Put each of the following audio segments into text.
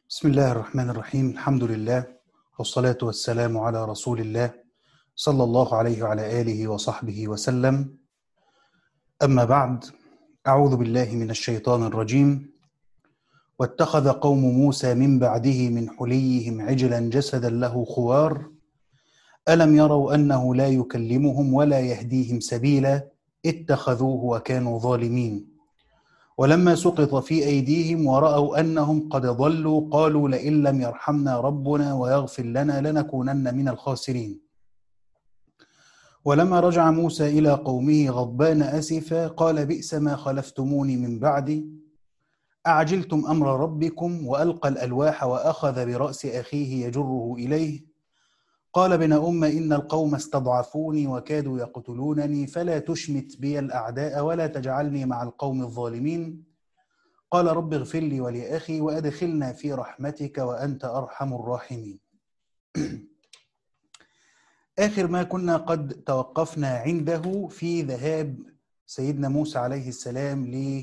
بسم الله الرحمن الرحيم الحمد لله والصلاة والسلام على رسول الله صلى الله عليه وعلى آله وصحبه وسلم أما بعد أعوذ بالله من الشيطان الرجيم واتخذ قوم موسى من بعده من حليهم عجلا جسدا له خوار ألم يروا أنه لا يكلمهم ولا يهديهم سبيلا اتخذوه وكانوا ظالمين ولما سقط في أيديهم ورأوا أنهم قد ضلوا قالوا لئن لم يرحمنا ربنا ويغفر لنا لنكونن من الخاسرين ولما رجع موسى إلى قومه غضبان أسفا قال بئس ما خلفتموني من بعدي أعجلتم أمر ربكم وألقى الألواح وأخذ برأس أخيه يجره إليه قال ابن أم إن القوم استضعفوني وكادوا يقتلونني فلا تشمت بي الأعداء ولا تجعلني مع القوم الظالمين قال رب اغفر لي ولأخي وأدخلنا في رحمتك وأنت أرحم الراحمين آخر ما كنا قد توقفنا عنده في ذهاب سيدنا موسى عليه السلام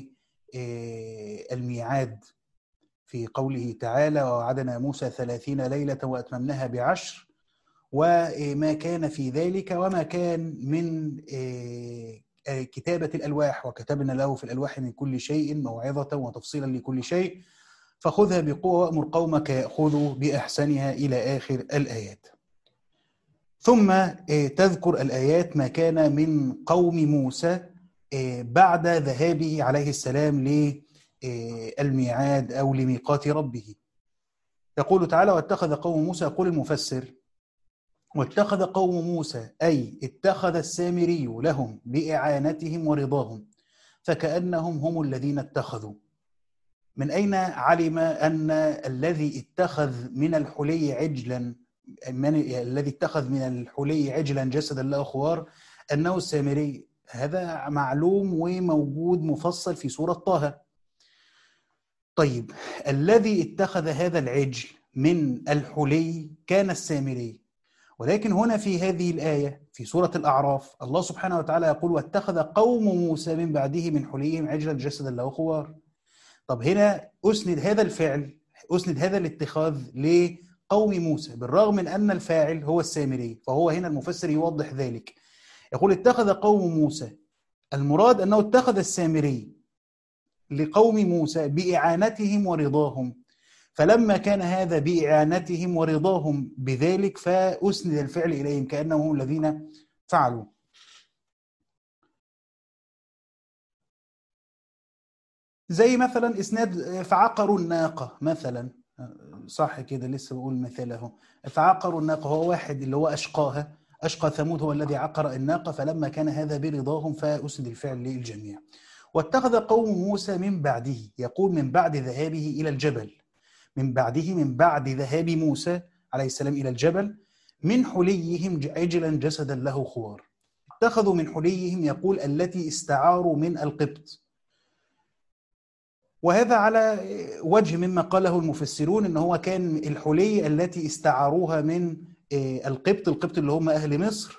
للميعاد في قوله تعالى ووعدنا موسى ثلاثين ليلة وأتممناها بعشر وما كان في ذلك وما كان من كتابة الألواح وكتبنا له في الألواح من كل شيء موعظة وتفصيلا لكل شيء فخذها بقوة وأمر قومك يأخذوا بأحسنها إلى آخر الآيات ثم تذكر الآيات ما كان من قوم موسى بعد ذهابه عليه السلام للميعاد أو لميقات ربه يقول تعالى واتخذ قوم موسى يقول المفسر واتخذ قوم موسى أي اتخذ السامري لهم بإعانتهم ورضاهم فكأنهم هم الذين اتخذوا من أين علم أن الذي اتخذ من الحلي عجلا من الذي اتخذ من الحلي عجلا جسدا له خوار أنه السامري هذا معلوم وموجود مفصل في سورة طه طيب الذي اتخذ هذا العجل من الحلي كان السامري ولكن هنا في هذه الآية في سورة الأعراف الله سبحانه وتعالى يقول واتخذ قوم موسى من بعده من حليهم عجلا جسدا له خوار طب هنا أسند هذا الفعل أسند هذا الاتخاذ لقوم موسى بالرغم من أن الفاعل هو السامري فهو هنا المفسر يوضح ذلك يقول اتخذ قوم موسى المراد أنه اتخذ السامري لقوم موسى بإعانتهم ورضاهم فلما كان هذا بإعانتهم ورضاهم بذلك فأسند الفعل إليهم كأنهم هم الذين فعلوا زي مثلا إسناد فعقروا الناقة مثلا صح كده لسه بقول مثاله فعقروا الناقة هو واحد اللي هو أشقاها أشقى ثمود هو الذي عقر الناقة فلما كان هذا برضاهم فأسند الفعل للجميع واتخذ قوم موسى من بعده يقول من بعد ذهابه إلى الجبل من بعده من بعد ذهاب موسى عليه السلام إلى الجبل من حليهم عجلا جسدا له خوار اتخذوا من حليهم يقول التي استعاروا من القبط وهذا على وجه مما قاله المفسرون ان هو كان الحلي التي استعاروها من القبط القبط اللي هم اهل مصر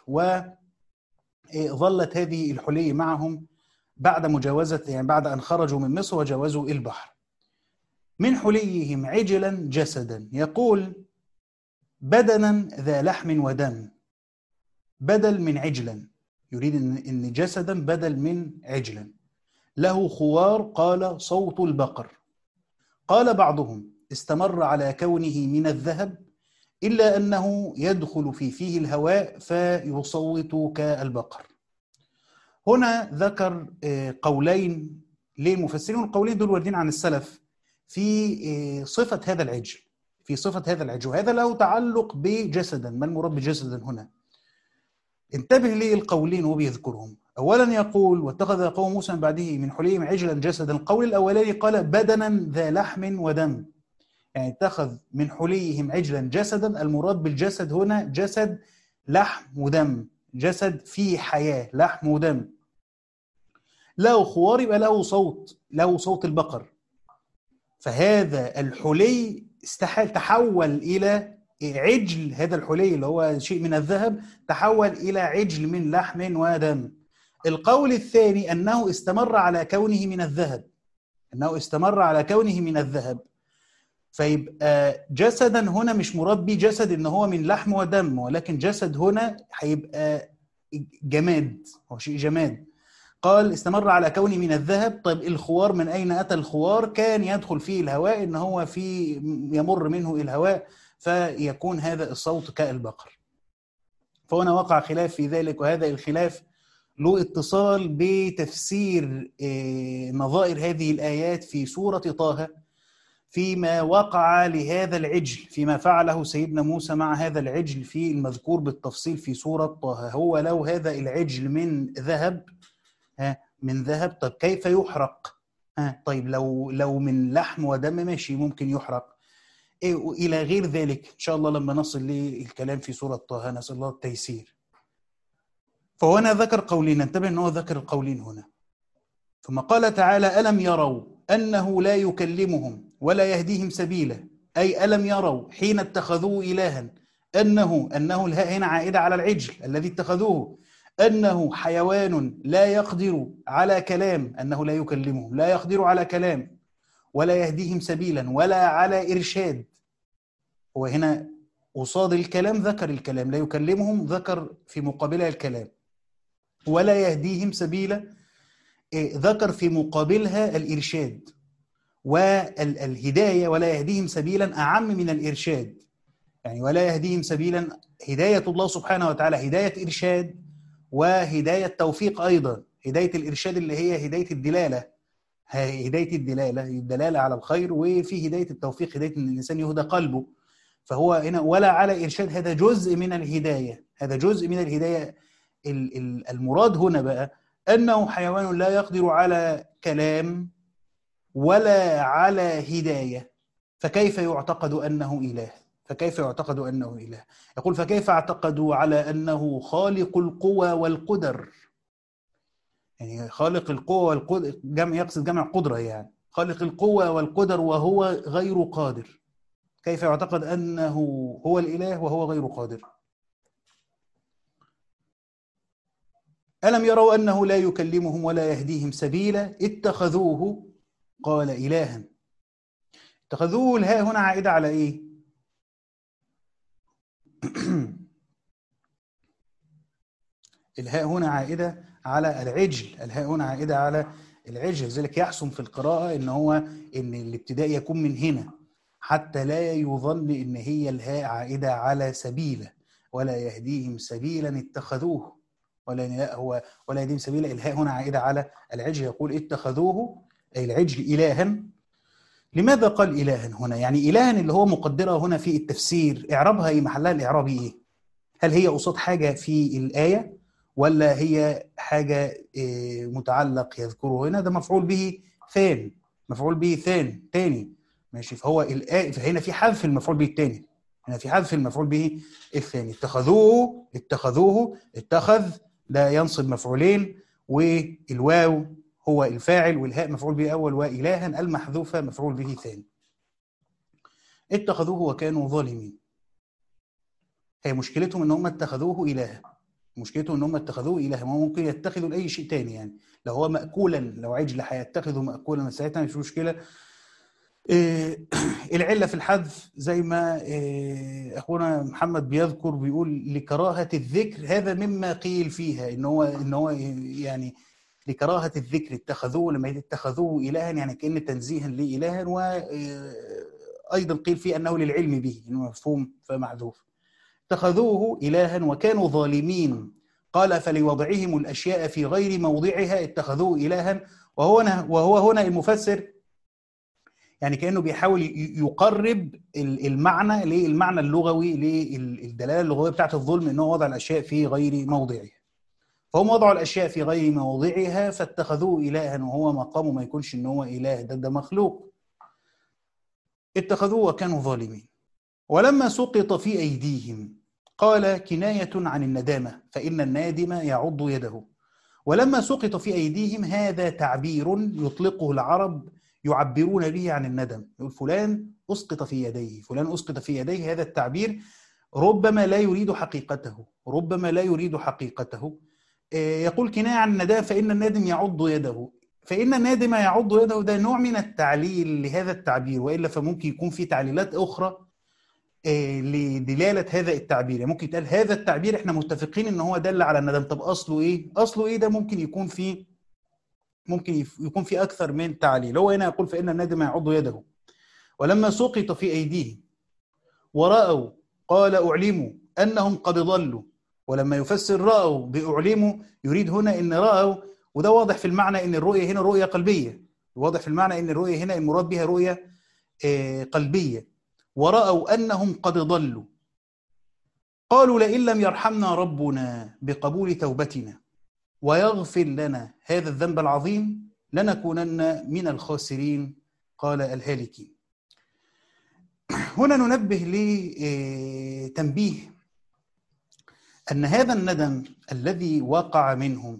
وظلت هذه الحلي معهم بعد مجاوزه يعني بعد ان خرجوا من مصر وجاوزوا البحر من حليهم عجلا جسدا يقول بدنا ذا لحم ودم بدل من عجلا يريد ان جسدا بدل من عجلا له خوار قال صوت البقر قال بعضهم استمر على كونه من الذهب الا انه يدخل في فيه الهواء فيصوت كالبقر هنا ذكر قولين للمفسرين والقولين دول واردين عن السلف في صفة هذا العجل في صفة هذا العجل وهذا له تعلق بجسدا ما المراد بجسدا هنا انتبه للقولين وهو بيذكرهم أولا يقول واتخذ قوم موسى من بعده من حليهم عجلا جسدا القول الأولاني قال بدنا ذا لحم ودم يعني اتخذ من حليهم عجلا جسدا المراد بالجسد هنا جسد لحم ودم جسد فيه حياة لحم ودم له خوار يبقى له صوت له صوت البقر فهذا الحلي استحال تحول إلى عجل هذا الحلي اللي هو شيء من الذهب تحول إلى عجل من لحم ودم القول الثاني أنه استمر على كونه من الذهب أنه استمر على كونه من الذهب فيبقى جسدا هنا مش مراد بيه جسد ان هو من لحم ودم ولكن جسد هنا هيبقى جماد هو شيء جماد قال استمر على كونه من الذهب طيب الخوار من اين اتى الخوار كان يدخل فيه الهواء ان هو في يمر منه الهواء فيكون هذا الصوت كالبقر فهنا وقع خلاف في ذلك وهذا الخلاف له اتصال بتفسير نظائر هذه الآيات في سورة طه فيما وقع لهذا العجل فيما فعله سيدنا موسى مع هذا العجل في المذكور بالتفصيل في سورة طه هو لو هذا العجل من ذهب ها من ذهب طيب كيف يحرق ها طيب لو لو من لحم ودم ماشي ممكن يحرق إيه إلى غير ذلك إن شاء الله لما نصل للكلام في سورة طه نسأل الله التيسير فهنا ذكر قولين انتبه أنه ذكر القولين هنا ثم قال تعالى ألم يروا أنه لا يكلمهم ولا يهديهم سبيلا أي ألم يروا حين اتخذوه إلها أنه أنه الهاء هنا عائدة على العجل الذي اتخذوه أنه حيوان لا يقدر على كلام أنه لا يكلمهم لا يقدر على كلام ولا يهديهم سبيلا ولا على إرشاد هو هنا قصاد الكلام ذكر الكلام لا يكلمهم ذكر في مقابلها الكلام ولا يهديهم سبيلا ذكر في مقابلها الإرشاد والهداية ولا يهديهم سبيلا أعم من الإرشاد يعني ولا يهديهم سبيلا هداية الله سبحانه وتعالى هداية إرشاد وهداية توفيق أيضا هداية الإرشاد اللي هي هداية الدلالة هداية الدلالة الدلالة على الخير وفي هداية التوفيق هداية أن الإنسان يهدى قلبه فهو هنا ولا على إرشاد هذا جزء من الهداية هذا جزء من الهداية المراد هنا بقى أنه حيوان لا يقدر على كلام ولا على هداية فكيف يعتقد أنه إله فكيف يعتقد أنه إله يقول فكيف اعتقدوا على أنه خالق القوى والقدر يعني خالق القوى والقدر جمع يقصد جمع قدرة يعني خالق القوى والقدر وهو غير قادر كيف يعتقد أنه هو الإله وهو غير قادر ألم يروا أنه لا يكلمهم ولا يهديهم سبيلا اتخذوه قال إلها اتخذوه الهاء هنا عائدة على إيه الهاء هنا عائدة على العجل الهاء هنا عائدة على العجل لذلك يحسن في القراءة إن هو إن الابتداء يكون من هنا حتى لا يظن إن هي الهاء عائدة على سبيلا ولا يهديهم سبيلا اتخذوه ولا لا هو ولا يهديهم سبيلا الهاء هنا عائدة على العجل يقول اتخذوه أي العجل إلها لماذا قال إلها هنا؟ يعني إلها اللي هو مقدرة هنا في التفسير إعرابها إيه؟ محلها الإعرابي إيه؟ هل هي قصاد حاجة في الآية ولا هي حاجة إيه متعلق يذكره هنا؟ ده مفعول به ثان مفعول به ثان تاني ماشي فهو الآية فهنا في حذف المفعول به الثاني هنا في حذف المفعول به الثاني اتخذوه اتخذوه اتخذ ده ينصب مفعولين والواو هو الفاعل والهاء مفعول به أول وإلها المحذوفة مفعول به ثاني اتخذوه وكانوا ظالمين هي مشكلتهم ان هم اتخذوه إلها مشكلتهم ان هم اتخذوه إلها ما ممكن يتخذوا لأي شيء تاني يعني لو هو مأكولا لو عجل هيتخذه مأكولا ساعتها مش مشكلة إيه العلة في الحذف زي ما إيه أخونا محمد بيذكر بيقول لكراهة الذكر هذا مما قيل فيها إن هو إن هو يعني لكراهة الذكر اتخذوه لما اتخذوه إلها يعني كأن تنزيها لإلها وأيضا قيل فيه أنه للعلم به إنه مفهوم فمحذوف اتخذوه إلها وكانوا ظالمين قال فلوضعهم الأشياء في غير موضعها اتخذوه إلها وهو هنا وهو هنا المفسر يعني كأنه بيحاول يقرب المعنى للمعنى اللغوي للدلالة اللغوية بتاعت الظلم إنه وضع الأشياء في غير موضعها فهم وضعوا الاشياء في غير موضعها فاتخذوه الها وهو مقامه ما يكونش ان هو اله ده ده مخلوق اتخذوه وكانوا ظالمين ولما سقط في ايديهم قال كنايه عن الندامه فان النادم يعض يده ولما سقط في ايديهم هذا تعبير يطلقه العرب يعبرون به عن الندم يقول فلان اسقط في يديه فلان اسقط في يديه هذا التعبير ربما لا يريد حقيقته ربما لا يريد حقيقته يقول كناية عن الندام فإن النادم يعض يده فإن النادم يعض يده ده نوع من التعليل لهذا التعبير وإلا فممكن يكون في تعليلات أخرى آه، لدلالة هذا التعبير يعني ممكن يتقال هذا التعبير احنا متفقين ان هو دل على الندم طب اصله ايه اصله ايه ده ممكن يكون في ممكن يكون في اكثر من تعليل هو هنا يقول فان النادم يعض يده ولما سقط في ايديهم ورأوا قال اعلموا انهم قد ضلوا ولما يفسر رأوا بأعلموا يريد هنا ان رأوا وده واضح في المعنى ان الرؤية هنا رؤية قلبية واضح في المعنى ان الرؤية هنا المراد بها رؤية آه، قلبية ورأوا أنهم قد ضلوا قالوا لئن لم يرحمنا ربنا بقبول توبتنا ويغفر لنا هذا الذنب العظيم لنكونن من الخاسرين قال الهالكين هنا ننبه لتنبيه أن هذا الندم الذي وقع منهم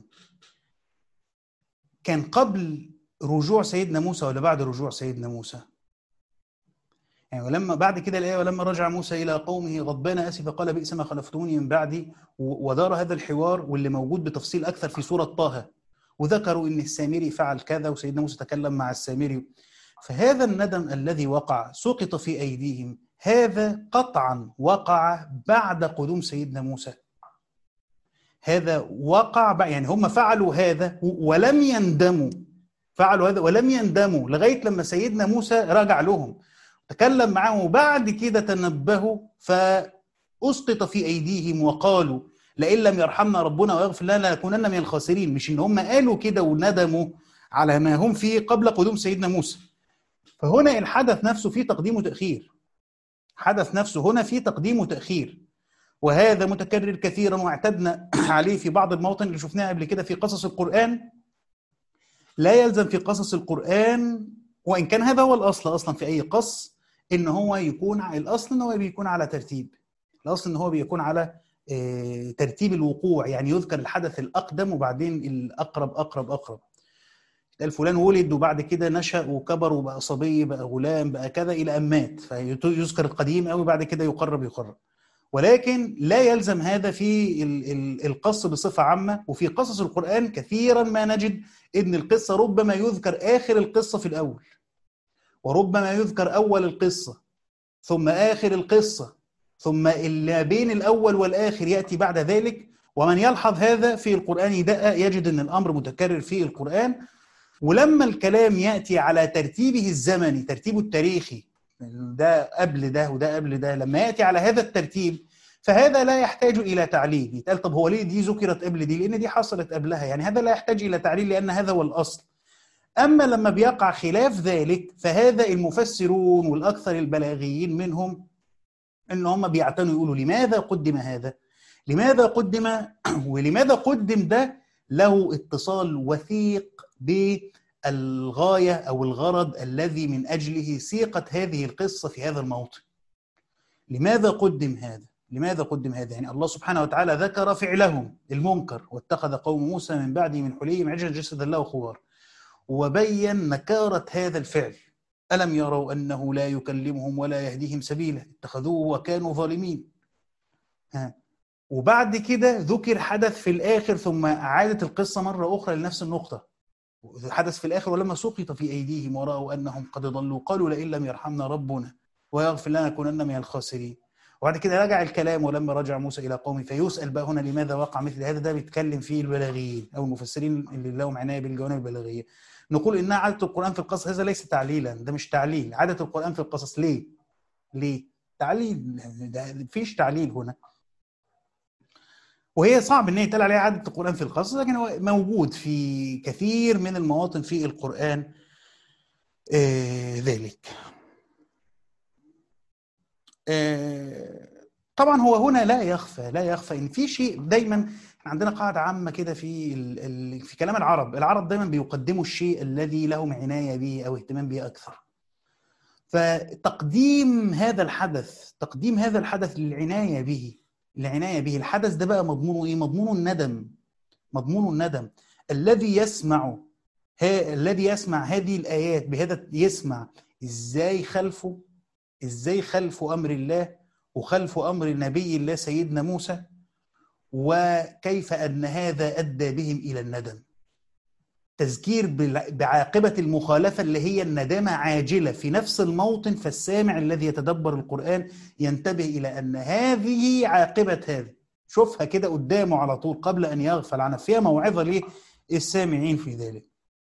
كان قبل رجوع سيدنا موسى ولا بعد رجوع سيدنا موسى يعني ولما بعد كده الايه ولما رجع موسى الى قومه غضبان اسفا قال بئس ما خلفتموني من بعدي ودار هذا الحوار واللي موجود بتفصيل اكثر في سوره طه وذكروا ان السامري فعل كذا وسيدنا موسى تكلم مع السامري فهذا الندم الذي وقع سقط في ايديهم هذا قطعا وقع بعد قدوم سيدنا موسى هذا وقع يعني هم فعلوا هذا ولم يندموا فعلوا هذا ولم يندموا لغايه لما سيدنا موسى رجع لهم تكلم معهم وبعد كده تنبهوا فأسقط في أيديهم وقالوا لئن لم يرحمنا ربنا ويغفر لنا لنكونن من الخاسرين مش إن هم قالوا كده وندموا على ما هم فيه قبل قدوم سيدنا موسى فهنا الحدث نفسه فيه تقديم وتأخير حدث نفسه هنا فيه تقديم وتأخير وهذا متكرر كثيرا واعتدنا عليه في بعض المواطن اللي شفناها قبل كده في قصص القرآن لا يلزم في قصص القرآن وإن كان هذا هو الأصل أصلا في أي قص ان هو يكون الاصل ان هو بيكون على ترتيب الاصل ان هو بيكون على آه، ترتيب الوقوع يعني يذكر الحدث الاقدم وبعدين الاقرب اقرب اقرب قال فلان ولد وبعد كده نشا وكبر وبقى صبي بقى غلام بقى كذا الى ان مات فيذكر القديم قوي بعد كده يقرب يقرب ولكن لا يلزم هذا في القص بصفه عامه وفي قصص القران كثيرا ما نجد ان القصه ربما يذكر اخر القصه في الاول وربما يذكر أول القصة ثم آخر القصة ثم اللي بين الأول والآخر يأتي بعد ذلك ومن يلحظ هذا في القرآن يدقق يجد أن الأمر متكرر في القرآن ولما الكلام يأتي على ترتيبه الزمني ترتيبه التاريخي ده قبل ده وده قبل ده لما يأتي على هذا الترتيب فهذا لا يحتاج إلى تعليل يتقال طب هو ليه دي ذكرت قبل دي لأن دي حصلت قبلها يعني هذا لا يحتاج إلى تعليل لأن هذا هو الأصل أما لما بيقع خلاف ذلك فهذا المفسرون والأكثر البلاغيين منهم إن هم بيعتنوا يقولوا لماذا قدم هذا لماذا قدم ولماذا قدم ده له اتصال وثيق بالغاية أو الغرض الذي من أجله سيقت هذه القصة في هذا الموطن لماذا قدم هذا لماذا قدم هذا يعني الله سبحانه وتعالى ذكر فعلهم المنكر واتخذ قوم موسى من بعده من حليهم عجلا جسدا له خوار وبين نكارة هذا الفعل ألم يروا أنه لا يكلمهم ولا يهديهم سبيلا اتخذوه وكانوا ظالمين ها. وبعد كده ذكر حدث في الآخر ثم عادت القصة مرة أخرى لنفس النقطة حدث في الآخر ولما سقط في أيديهم ورأوا أنهم قد ضلوا قالوا لئن لم يرحمنا ربنا ويغفر لنا كونن من الخاسرين وبعد كده رجع الكلام ولما رجع موسى الى قومه فيسال بقى هنا لماذا وقع مثل هذا ده بيتكلم فيه البلاغيين او المفسرين اللي لهم عنايه بالجوانب البلاغيه نقول انها عاده القران في القصص هذا ليس تعليلا ده مش تعليل عاده القران في القصص ليه ليه تعليل ده مفيش تعليل هنا وهي صعب ان يتقال عليها عاده القران في القصص لكن هو موجود في كثير من المواطن في القران آه ذلك آه طبعا هو هنا لا يخفى لا يخفى ان في شيء دايما عندنا قاعده عامه كده في ال ال في كلام العرب العرب دايما بيقدموا الشيء الذي لهم عنايه به او اهتمام به اكثر فتقديم هذا الحدث تقديم هذا الحدث للعنايه به العنايه به الحدث ده بقى مضمونه ايه مضمون الندم مضمون الندم الذي يسمع الذي يسمع هذه الايات بهذا يسمع ازاي خلفه ازاي خلفوا امر الله وخلفوا امر نبي الله سيدنا موسى وكيف ان هذا ادى بهم الى الندم تذكير بعاقبة المخالفة اللي هي الندامة عاجلة في نفس الموطن فالسامع الذي يتدبر القرآن ينتبه إلى أن هذه عاقبة هذا شوفها كده قدامه على طول قبل أن يغفل عنها فيها موعظة للسامعين في ذلك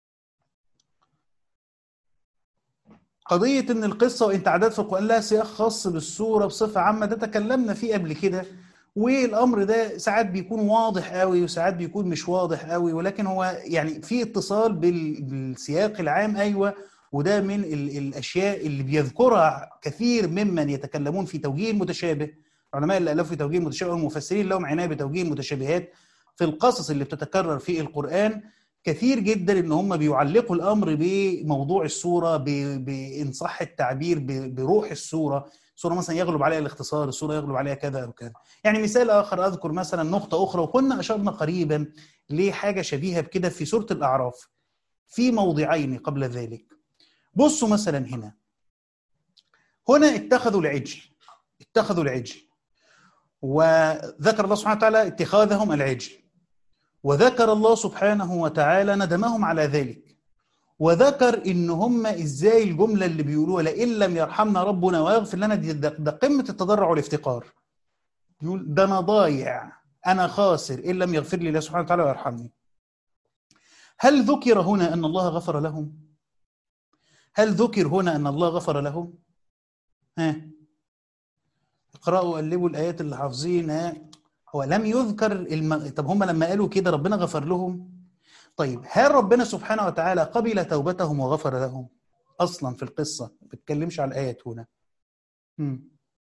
قضية إن القصة وإن تعداد في القرآن لها سياق خاص بالسورة بصفة عامة ده تكلمنا فيه قبل كده والامر ده ساعات بيكون واضح قوي وساعات بيكون مش واضح قوي ولكن هو يعني في اتصال بالسياق العام ايوه وده من الاشياء اللي بيذكرها كثير ممن يتكلمون في توجيه المتشابه علماء اللي الفوا في توجيه المتشابه والمفسرين لهم عنايه بتوجيه المتشابهات في القصص اللي بتتكرر في القران كثير جدا ان هم بيعلقوا الامر بموضوع السوره بان صح التعبير بروح السوره صوره مثلا يغلب عليها الاختصار الصوره يغلب عليها كذا او كذا يعني مثال اخر اذكر مثلا نقطه اخرى وكنا اشرنا قريبا لحاجه شبيهه بكده في سوره الاعراف في موضعين قبل ذلك بصوا مثلا هنا هنا اتخذوا العجل اتخذوا العجل وذكر الله سبحانه وتعالى اتخاذهم العجل وذكر الله سبحانه وتعالى ندمهم على ذلك وذكر ان هم ازاي الجمله اللي بيقولوها لئن لم يرحمنا ربنا ويغفر لنا دي ده, ده قمه التضرع والافتقار يقول ده انا ضايع انا خاسر ان لم يغفر لي الله سبحانه وتعالى ويرحمني هل ذكر هنا ان الله غفر لهم هل ذكر هنا ان الله غفر لهم ها اقرأوا قلبوا الايات اللي حافظينها هو لم يذكر الم... طب هم لما قالوا كده ربنا غفر لهم طيب هل ربنا سبحانه وتعالى قبل توبتهم وغفر لهم اصلا في القصه ما بتكلمش على الايات هنا مم.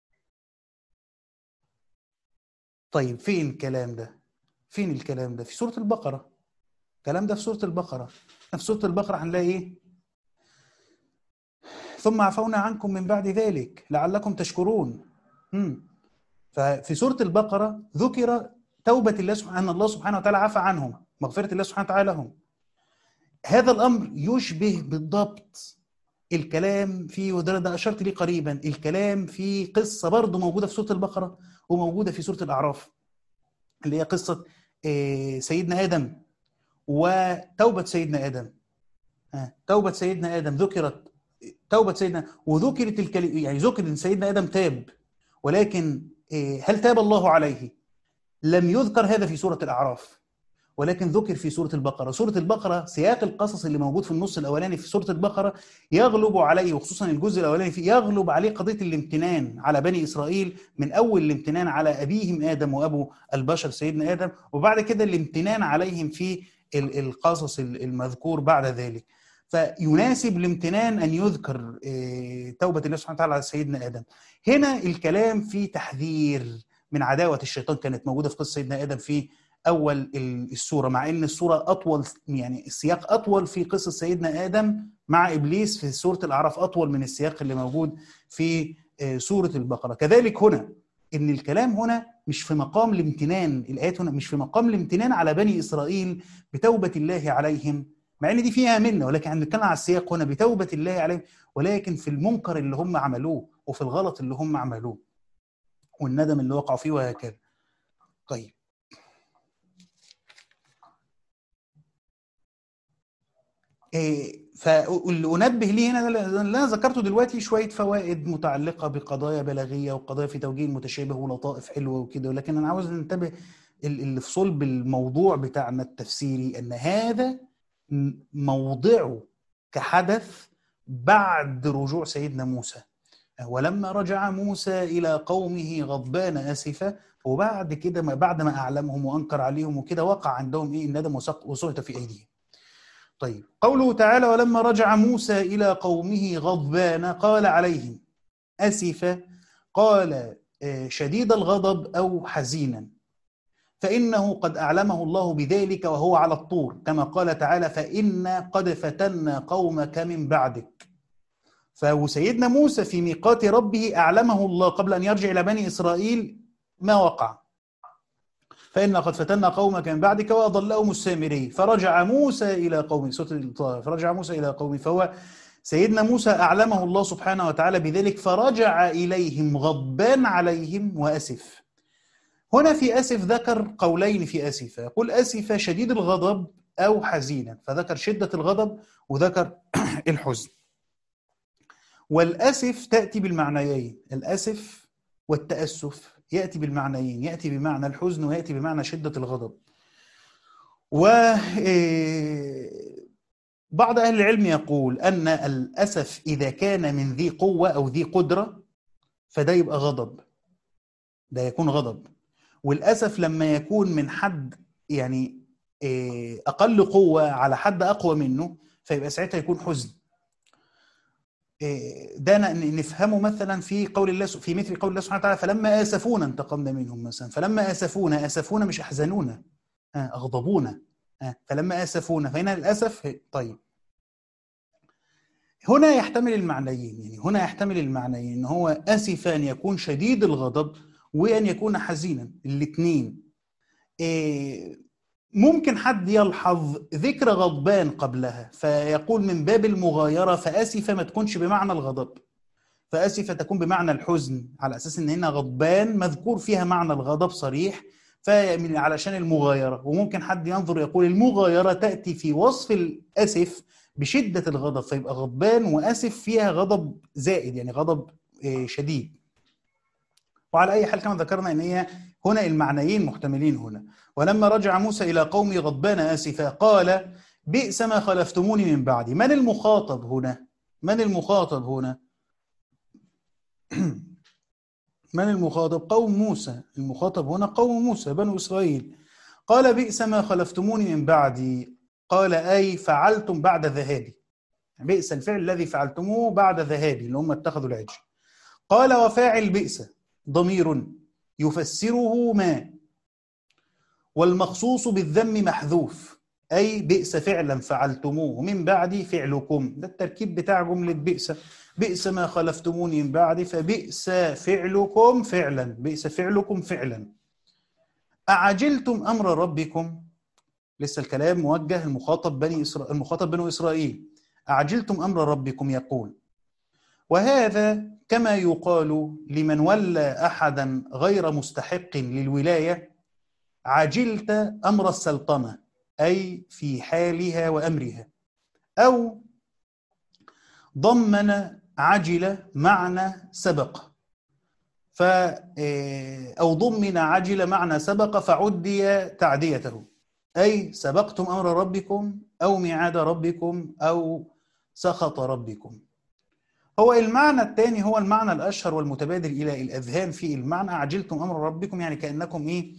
طيب فين الكلام ده فين الكلام ده في سوره البقره الكلام ده في سوره البقره في سوره البقره هنلاقي ايه ثم عفونا عنكم من بعد ذلك لعلكم تشكرون مم. ففي سوره البقره ذكر توبه الله سبحانه ان الله سبحانه وتعالى عفى عنهم مغفرة الله سبحانه وتعالى لهم هذا الأمر يشبه بالضبط الكلام في وده ده أشرت ليه قريبا الكلام في قصة برضه موجودة في سورة البقرة وموجودة في سورة الأعراف اللي هي قصة سيدنا آدم وتوبة سيدنا آدم توبة سيدنا آدم ذكرت توبة سيدنا وذكرت الكلمة يعني ذكر إن سيدنا آدم تاب ولكن هل تاب الله عليه؟ لم يذكر هذا في سورة الأعراف ولكن ذكر في سورة البقرة سورة البقرة سياق القصص اللي موجود في النص الأولاني في سورة البقرة يغلب عليه وخصوصا الجزء الأولاني فيه يغلب عليه قضية الامتنان على بني إسرائيل من أول الامتنان على أبيهم آدم وأبو البشر سيدنا آدم وبعد كده الامتنان عليهم في القصص المذكور بعد ذلك فيناسب الامتنان أن يذكر توبة الله سبحانه وتعالى على سيدنا آدم هنا الكلام في تحذير من عداوة الشيطان كانت موجودة في قصة سيدنا آدم في اول السوره مع ان السوره اطول يعني السياق اطول في قصه سيدنا ادم مع ابليس في سوره الاعراف اطول من السياق اللي موجود في سوره البقره كذلك هنا ان الكلام هنا مش في مقام الامتنان الايات هنا مش في مقام الامتنان على بني اسرائيل بتوبه الله عليهم مع ان دي فيها منا ولكن احنا بنتكلم على السياق هنا بتوبه الله عليهم ولكن في المنكر اللي هم عملوه وفي الغلط اللي هم عملوه والندم اللي وقعوا فيه وهكذا طيب فأنبه ليه هنا اللي انا ذكرته دلوقتي شويه فوائد متعلقه بقضايا بلاغيه وقضايا في توجيه المتشابه ولطائف حلوه وكده ولكن انا عاوز ننتبه اللي في صلب الموضوع بتاعنا التفسيري ان هذا موضعه كحدث بعد رجوع سيدنا موسى ولما رجع موسى الى قومه غضبان اسفا وبعد كده ما بعد ما اعلمهم وانكر عليهم وكده وقع عندهم ايه الندم وسقط في ايديهم طيب قوله تعالى ولما رجع موسى إلى قومه غضبان قال عليهم أسفا قال شديد الغضب أو حزينا فإنه قد أعلمه الله بذلك وهو على الطور كما قال تعالى فإنا قد فتنا قومك من بعدك فسيدنا موسى في ميقات ربه أعلمه الله قبل أن يرجع إلى بني إسرائيل ما وقع فإن قد فتنا قومك من بعدك وأضلهم السامري فرجع موسى إلى قومه سورة فرجع موسى إلى قومه فهو سيدنا موسى أعلمه الله سبحانه وتعالى بذلك فرجع إليهم غضبان عليهم وأسف هنا في أسف ذكر قولين في أسف يقول أسف شديد الغضب أو حزينا فذكر شدة الغضب وذكر الحزن والأسف تأتي بالمعنيين الأسف والتأسف يأتي بالمعنيين يأتي بمعنى الحزن ويأتي بمعنى شدة الغضب و بعض أهل العلم يقول أن الأسف إذا كان من ذي قوة أو ذي قدرة فده يبقى غضب ده يكون غضب والأسف لما يكون من حد يعني أقل قوة على حد أقوى منه فيبقى ساعتها يكون حزن ده نفهمه مثلا في قول الله في مثل قول الله سبحانه وتعالى فلما اسفونا انتقمنا منهم مثلا فلما اسفونا اسفونا مش احزنونا اغضبونا فلما اسفونا فهنا الاسف طيب هنا يحتمل المعنيين يعني هنا يحتمل المعنيين ان هو اسف ان يكون شديد الغضب وان يكون حزينا الاثنين ممكن حد يلحظ ذكر غضبان قبلها فيقول من باب المغايرة فأسف ما تكونش بمعنى الغضب فأسف تكون بمعنى الحزن على أساس إن هنا غضبان مذكور فيها معنى الغضب صريح علشان المغايرة وممكن حد ينظر يقول المغايرة تأتي في وصف الأسف بشدة الغضب فيبقى غضبان وأسف فيها غضب زائد يعني غضب شديد وعلى أي حال كما ذكرنا إن هي هنا المعنيين محتملين هنا ولما رجع موسى إلى قومه غضبان آسفا قال بئس ما خلفتموني من بعدي من المخاطب هنا من المخاطب هنا من المخاطب قوم موسى المخاطب هنا قوم موسى بنو إسرائيل قال بئس ما خلفتموني من بعدي قال أي فعلتم بعد ذهابي بئس الفعل الذي فعلتموه بعد ذهابي اللي هم اتخذوا العجل قال وفاعل بئس ضمير يفسره ما والمخصوص بالذم محذوف أي بئس فعلا فعلتموه من بعد فعلكم ده التركيب بتاع جملة بئس بئس ما خلفتموني من بعد فبئس فعلكم فعلا بئس فعلكم فعلا أعجلتم أمر ربكم لسه الكلام موجه المخاطب بني إسرائيل المخاطب بنو إسرائيل أعجلتم أمر ربكم يقول وهذا كما يقال لمن ولى أحدا غير مستحق للولاية عجلت أمر السلطنة أي في حالها وأمرها أو ضمن عجل معنى سبق ف أو ضمن عجل معنى سبق فعدي تعديته أي سبقتم أمر ربكم أو ميعاد ربكم أو سخط ربكم هو المعنى الثاني هو المعنى الأشهر والمتبادل إلى الأذهان في المعنى عجلتم أمر ربكم يعني كأنكم إيه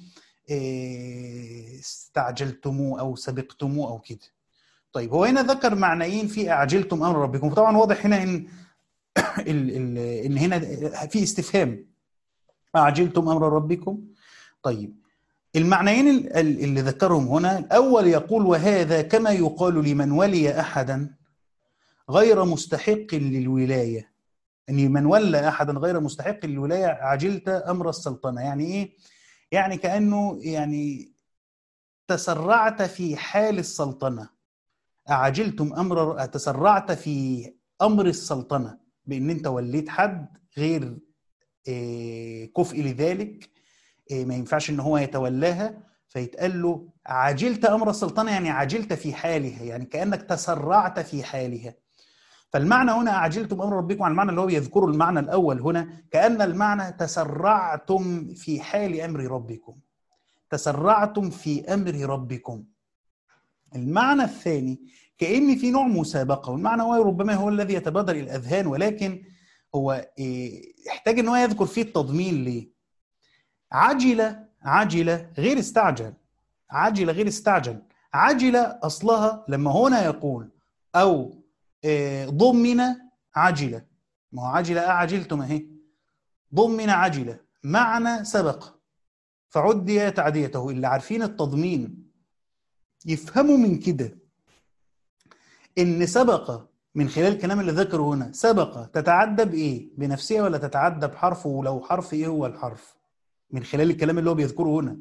استعجلتموه او سبقتموه او كده طيب هو هنا ذكر معنيين في اعجلتم امر ربكم طبعا واضح هنا ان ال ال ان هنا في استفهام اعجلتم امر ربكم طيب المعنيين اللي ذكرهم هنا الاول يقول وهذا كما يقال لمن ولي احدا غير مستحق للولايه ان من ولى احدا غير مستحق للولايه عجلت امر السلطنه يعني ايه يعني كانه يعني تسرعت في حال السلطنه اعجلتم امر تسرعت في امر السلطنه بان انت وليت حد غير كفء لذلك ما ينفعش ان هو يتولاها فيتقال له عجلت امر السلطنه يعني عجلت في حالها يعني كانك تسرعت في حالها فالمعنى هنا أعجلتم أمر ربكم على المعنى اللي هو يذكره المعنى الأول هنا كأن المعنى تسرعتم في حال أمر ربكم تسرعتم في أمر ربكم المعنى الثاني كأن في نوع مسابقة والمعنى هو ربما هو الذي يتبادر الأذهان ولكن هو يحتاج أن هو يذكر فيه التضمين ليه عجل عجل غير استعجل عجل غير استعجل عجل أصلها لما هنا يقول أو ضمن عجلة ما هو عجلة أعجلتم أهي ضمن عجلة معنى سبق فعدي تعديته اللي عارفين التضمين يفهموا من كده إن سبق من خلال الكلام اللي ذكره هنا سبق تتعدى بإيه؟ بنفسها ولا تتعدى بحرف ولو حرف إيه هو الحرف؟ من خلال الكلام اللي هو بيذكره هنا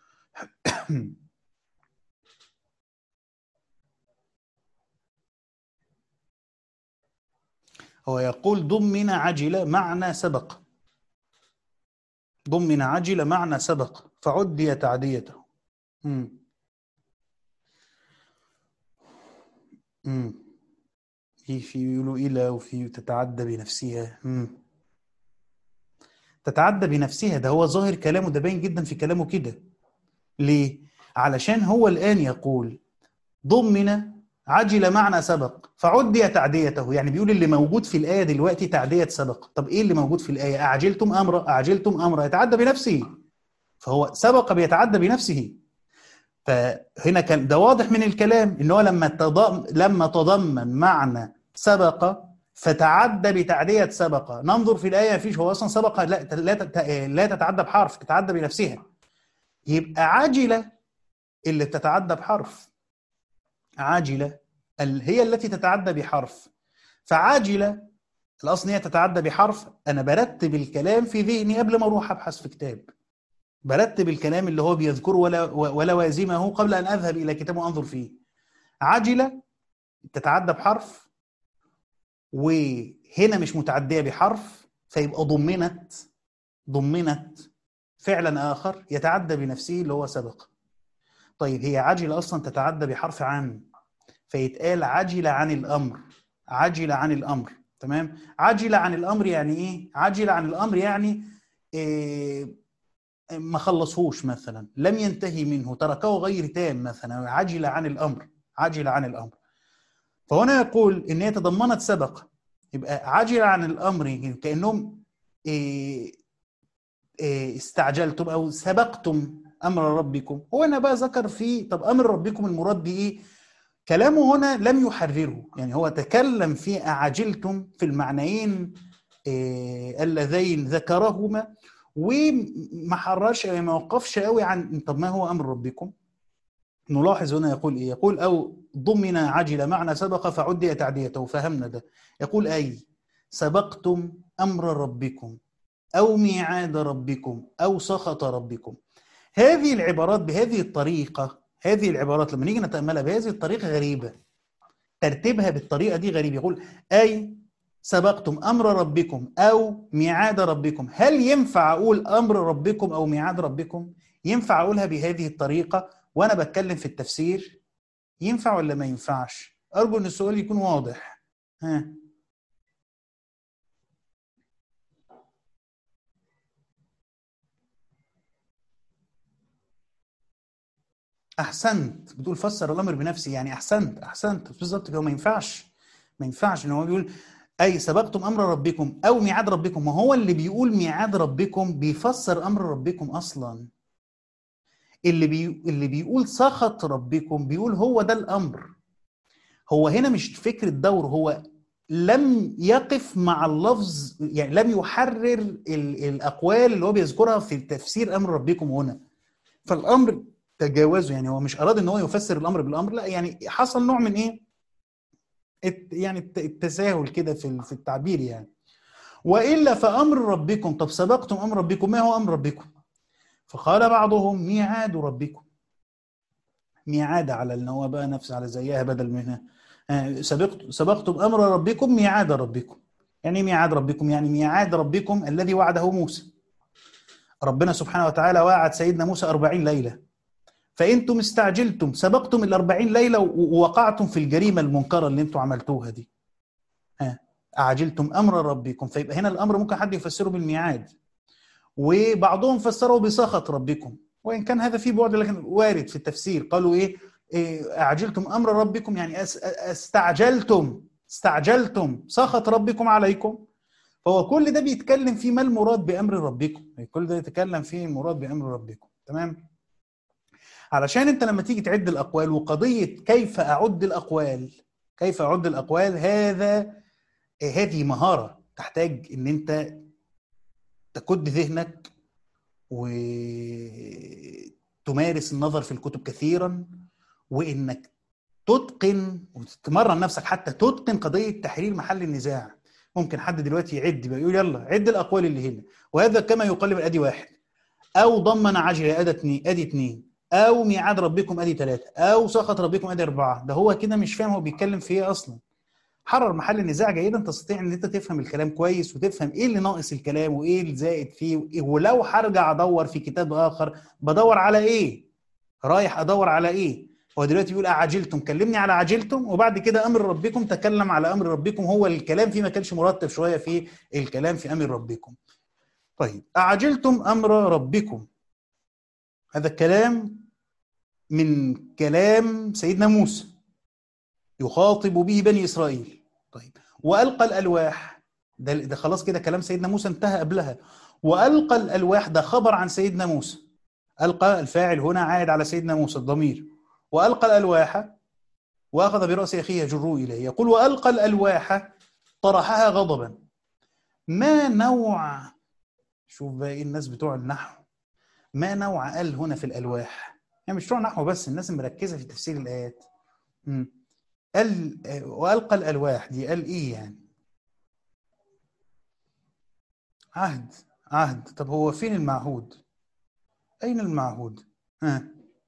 هو يقول ضمن عجل معنى سبق ضمن عجل معنى سبق فعدي تعديته مم. امم في في يقولوا إلى وفي تتعدى بنفسها امم تتعدى بنفسها ده هو ظاهر كلامه ده باين جدا في كلامه كده ليه؟ علشان هو الآن يقول ضمن عجل معنى سبق فعدي تعديته يعني بيقول اللي موجود في الآية دلوقتي تعدية سبق طب إيه اللي موجود في الآية أعجلتم أمر أعجلتم أمر يتعدى بنفسه فهو سبق بيتعدى بنفسه فهنا كان ده واضح من الكلام ان هو لما تضم لما تضمن معنى سبق فتعدى بتعدية سبق ننظر في الآية فيش هو أصلا سبق لا لا لا تتعدى بحرف تتعدى بنفسها يبقى عاجلة اللي بتتعدى بحرف عاجلة هي التي تتعدى بحرف فعاجلة الأصل هي تتعدى بحرف أنا برتب الكلام في ذهني قبل ما أروح أبحث في كتاب برتب الكلام اللي هو بيذكره ولا ولوازمه قبل أن أذهب إلى كتاب وأنظر فيه عاجلة تتعدى بحرف وهنا مش متعدية بحرف فيبقى ضمنت ضمنت فعلا آخر يتعدى بنفسه اللي هو سبق طيب هي عجلة أصلا تتعدى بحرف عن فيتقال عجل عن الأمر عجل عن الأمر تمام عجل عن الأمر يعني إيه عجل عن الأمر يعني إيه ما خلصهوش مثلا لم ينتهي منه تركه غير تام مثلا عجل عن الأمر عجل عن الأمر فهنا يقول إن هي تضمنت سبق يبقى عجل عن الأمر كأنهم إيه إيه استعجلتم أو سبقتم امر ربكم هو هنا بقى ذكر في طب امر ربكم المراد بايه كلامه هنا لم يحرره يعني هو تكلم في اعجلتم في المعنيين إيه اللذين ذكرهما وما حررش ما وقفش قوي عن طب ما هو امر ربكم نلاحظ هنا يقول ايه يقول او ضمن عجل معنى سبق فعدي تعديته فهمنا ده يقول اي سبقتم امر ربكم او ميعاد ربكم او سخط ربكم هذه العبارات بهذه الطريقة هذه العبارات لما نيجي نتأملها بهذه الطريقة غريبة ترتيبها بالطريقة دي غريب يقول أي سبقتم أمر ربكم أو ميعاد ربكم هل ينفع أقول أمر ربكم أو ميعاد ربكم ينفع أقولها بهذه الطريقة وأنا بتكلم في التفسير ينفع ولا ما ينفعش أرجو أن السؤال يكون واضح ها احسنت بتقول فسر الامر بنفسي يعني احسنت احسنت بالظبط كده ما ينفعش ما ينفعش ان هو بيقول اي سبقتم امر ربكم او ميعاد ربكم وهو اللي بيقول ميعاد ربكم بيفسر امر ربكم اصلا اللي بي... اللي بيقول سخط ربكم بيقول هو ده الامر هو هنا مش فكره دور هو لم يقف مع اللفظ يعني لم يحرر ال... الاقوال اللي هو بيذكرها في تفسير امر ربكم هنا فالامر تجاوزه يعني هو مش اراد ان هو يفسر الامر بالامر لا يعني حصل نوع من ايه يعني التساهل كده في في التعبير يعني والا فامر ربكم طب سبقتم امر ربكم ما هو امر ربكم فقال بعضهم ميعاد ربكم ميعاد على ان هو بقى نفس على زيها بدل منها سبقت سبقتم امر ربكم ميعاد ربكم يعني ميعاد ربكم يعني ميعاد ربكم الذي وعده موسى ربنا سبحانه وتعالى وعد سيدنا موسى أربعين ليلة فانتم استعجلتم سبقتم ال 40 ليله ووقعتم في الجريمه المنكره اللي انتم عملتوها دي ها اعجلتم امر ربكم فيبقى هنا الامر ممكن حد يفسره بالميعاد وبعضهم فسره بسخط ربكم وان كان هذا في بعد لكن وارد في التفسير قالوا ايه, إيه اعجلتم امر ربكم يعني استعجلتم استعجلتم سخط ربكم عليكم فهو كل ده بيتكلم فيه ما المراد بامر ربكم كل ده يتكلم فيه المراد بامر ربكم تمام علشان انت لما تيجي تعد الاقوال وقضيه كيف اعد الاقوال كيف اعد الاقوال هذا هذه مهاره تحتاج ان انت تكد ذهنك وتمارس النظر في الكتب كثيرا وانك تتقن وتتمرن نفسك حتى تتقن قضيه تحرير محل النزاع ممكن حد دلوقتي يعد بقى يقول يلا عد الاقوال اللي هنا وهذا كما يقلب الادي واحد او ضمن عجل ادي اثنين ادي اثنين او ميعاد ربكم ادي ثلاثه او سخط ربكم ادي اربعه ده هو كده مش فاهم هو بيتكلم في ايه اصلا حرر محل النزاع جيدا تستطيع ان انت تفهم الكلام كويس وتفهم ايه اللي ناقص الكلام وايه اللي زائد فيه ولو هرجع ادور في كتاب اخر بدور على ايه رايح ادور على ايه هو دلوقتي بيقول أعجلتم كلمني على عجلتم وبعد كده أمر ربكم تكلم على أمر ربكم هو الكلام فيه ما كانش مرتب شوية في الكلام في أمر ربكم طيب أعجلتم أمر ربكم هذا الكلام من كلام سيدنا موسى يخاطب به بني إسرائيل طيب وألقى الألواح ده, ده خلاص كده كلام سيدنا موسى انتهى قبلها وألقى الألواح ده خبر عن سيدنا موسى ألقى الفاعل هنا عائد على سيدنا موسى الضمير وألقى الألواح وأخذ برأس أخيه يجره إليه يقول وألقى الألواح طرحها غضبا ما نوع شوف بقى إيه الناس بتوع النحو ما نوع قال هنا في الألواح يعني مش بتوع نحو بس الناس المركزة في تفسير الآيات مم. قال وألقى الألواح دي قال إيه يعني عهد عهد طب هو فين المعهود أين المعهود ها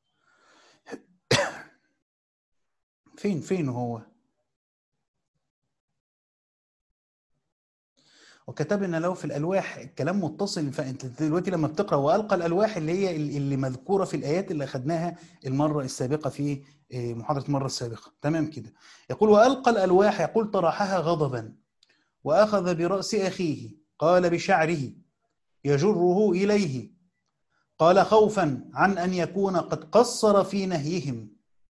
فين فين هو وكتبنا له في الالواح الكلام متصل فانت دلوقتي لما بتقرا والقى الالواح اللي هي اللي مذكوره في الايات اللي اخذناها المره السابقه في محاضره المره السابقه تمام كده يقول والقى الالواح يقول طرحها غضبا واخذ براس اخيه قال بشعره يجره اليه قال خوفا عن ان يكون قد قصر في نهيهم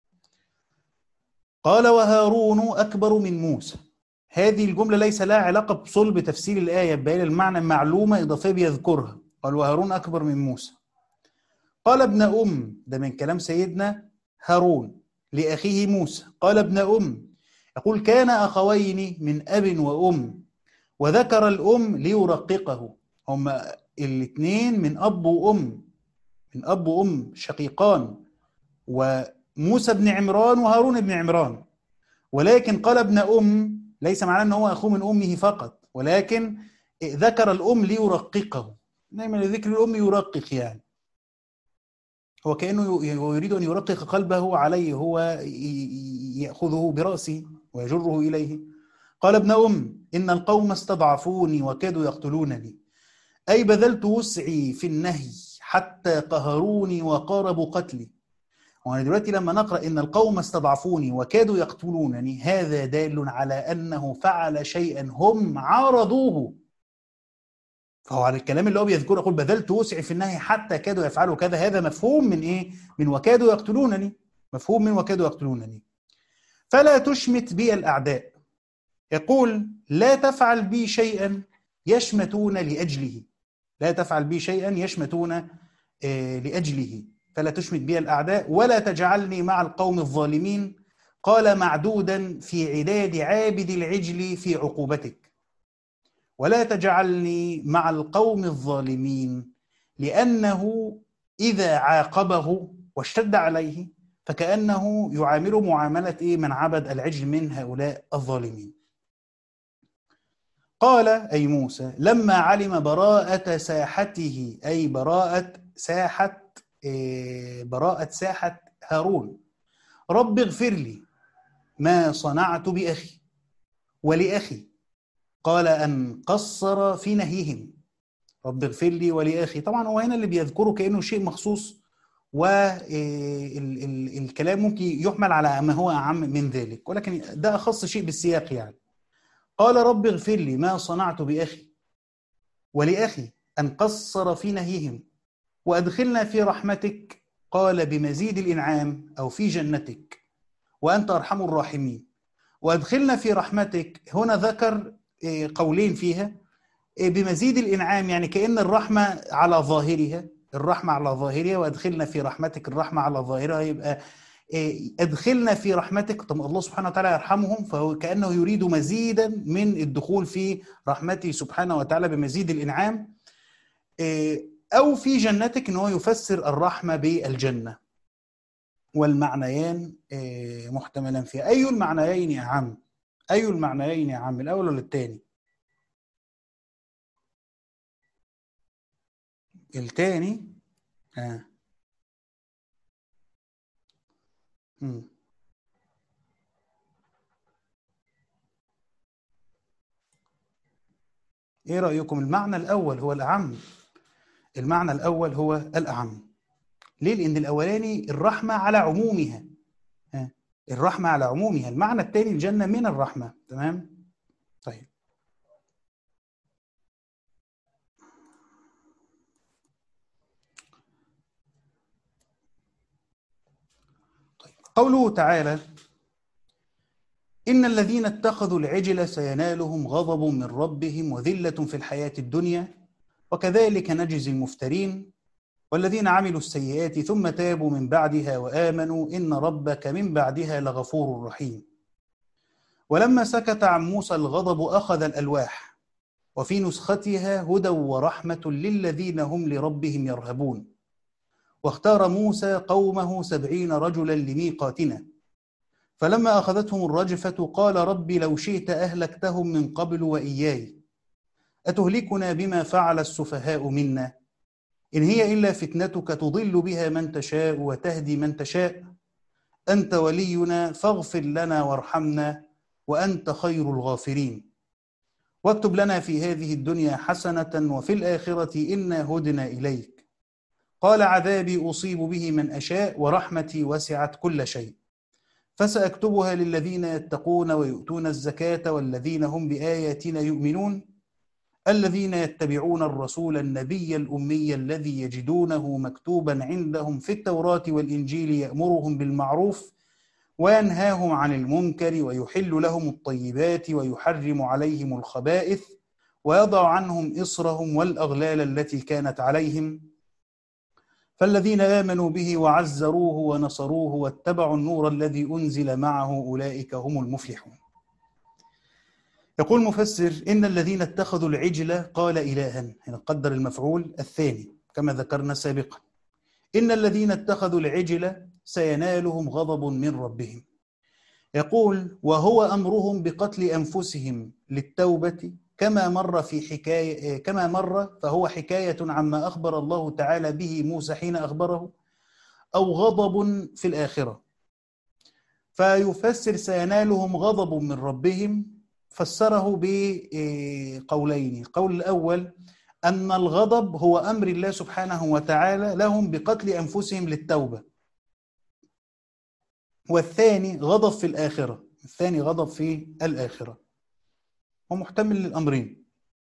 قال وهارون اكبر من موسى هذه الجمله ليس لها علاقه بصلب تفسير الايه بين المعنى معلومه اضافيه بيذكرها قال وهارون اكبر من موسى قال ابن ام ده من كلام سيدنا هارون لاخيه موسى قال ابن ام يقول كان اخوين من اب وام وذكر الام ليرققه هما الاثنين من اب وام من اب وام شقيقان وموسى بن عمران وهارون بن عمران ولكن قال ابن ام ليس معناه ان هو اخوه من امه فقط ولكن ذكر الام ليرققه دايما ذكر الام يرقق يعني هو كانه يريد ان يرقق قلبه عليه هو ياخذه براسه ويجره اليه قال ابن ام ان القوم استضعفوني وكادوا يقتلونني اي بذلت وسعي في النهي حتى قهروني وقاربوا قتلي وانا دلوقتي لما نقرا ان القوم استضعفوني وكادوا يقتلونني هذا دال على انه فعل شيئا هم عارضوه فهو على الكلام اللي هو بيذكره يقول بذلت وسعي في النهي حتى كادوا يفعلوا كذا هذا مفهوم من ايه من وكادوا يقتلونني مفهوم من وكادوا يقتلونني فلا تشمت بي الاعداء يقول لا تفعل بي شيئا يشمتون لاجله لا تفعل بي شيئا يشمتون لاجله فلا تشمت بي الأعداء ولا تجعلني مع القوم الظالمين قال معدودا في عداد عابد العجل في عقوبتك ولا تجعلني مع القوم الظالمين لأنه إذا عاقبه واشتد عليه فكأنه يعامله معاملة إيه من عبد العجل من هؤلاء الظالمين قال أي موسى لما علم براءة ساحته أي براءة ساحة براءة ساحة هارون رب اغفر لي ما صنعت بأخي ولأخي قال أن قصر في نهيهم رب اغفر لي ولأخي طبعا هو هنا اللي بيذكره كأنه شيء مخصوص والكلام ممكن يحمل على ما هو أعم من ذلك ولكن ده أخص شيء بالسياق يعني قال رب اغفر لي ما صنعت بأخي ولأخي أن قصر في نهيهم وأدخلنا في رحمتك قال بمزيد الإنعام أو في جنتك وأنت أرحم الراحمين وأدخلنا في رحمتك هنا ذكر قولين فيها بمزيد الإنعام يعني كأن الرحمة على ظاهرها الرحمة على ظاهرها وأدخلنا في رحمتك الرحمة على ظاهرها يبقى أدخلنا في رحمتك طب الله سبحانه وتعالى يرحمهم فهو كأنه يريد مزيدا من الدخول في رحمته سبحانه وتعالى بمزيد الإنعام أو في جنتك إن هو يفسر الرحمة بالجنة والمعنيان محتملا فيها أي المعنيين أعم أي المعنيين أعم الأول ولا الثاني الثاني آه. مم. ايه رأيكم المعنى الأول هو الأعم المعنى الأول هو الأعم ليه؟ لأن الأولاني الرحمة على عمومها الرحمة على عمومها المعنى الثاني الجنة من الرحمة تمام طيب طيب قوله تعالى إن الذين اتخذوا العجل سينالهم غضب من ربهم وذلة في الحياة الدنيا وكذلك نجزي المفترين والذين عملوا السيئات ثم تابوا من بعدها وآمنوا إن ربك من بعدها لغفور رحيم ولما سكت عن موسى الغضب أخذ الألواح وفي نسختها هدى ورحمة للذين هم لربهم يرهبون واختار موسى قومه سبعين رجلا لميقاتنا فلما أخذتهم الرجفة قال رب لو شئت أهلكتهم من قبل وإياي أتهلكنا بما فعل السفهاء منا إن هي إلا فتنتك تضل بها من تشاء وتهدي من تشاء أنت ولينا فاغفر لنا وارحمنا وأنت خير الغافرين واكتب لنا في هذه الدنيا حسنة وفي الآخرة إنا هدنا إليك قال عذابي أصيب به من أشاء ورحمتي وسعت كل شيء فسأكتبها للذين يتقون ويؤتون الزكاة والذين هم بآياتنا يؤمنون الذين يتبعون الرسول النبي الأمي الذي يجدونه مكتوبا عندهم في التوراة والإنجيل يأمرهم بالمعروف وينهاهم عن المنكر ويحل لهم الطيبات ويحرم عليهم الخبائث ويضع عنهم إصرهم والأغلال التي كانت عليهم فالذين آمنوا به وعزروه ونصروه واتبعوا النور الذي أنزل معه أولئك هم المفلحون يقول المفسر إن الذين اتخذوا العجل قال إلها هنا قدر المفعول الثاني كما ذكرنا سابقا إن الذين اتخذوا العجل سينالهم غضب من ربهم يقول وهو أمرهم بقتل أنفسهم للتوبة كما مر في حكاية كما مر فهو حكاية عما أخبر الله تعالى به موسى حين أخبره أو غضب في الآخرة فيفسر سينالهم غضب من ربهم فسره بقولين القول الأول أن الغضب هو أمر الله سبحانه وتعالى لهم بقتل أنفسهم للتوبة والثاني غضب في الآخرة الثاني غضب في الآخرة هو محتمل للأمرين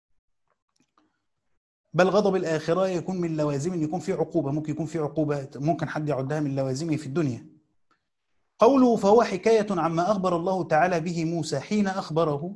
بل غضب الآخرة يكون من لوازم يكون في عقوبة ممكن يكون في عقوبة ممكن حد يعدها من لوازمه في الدنيا قوله فهو حكاية عما أخبر الله تعالى به موسى حين أخبره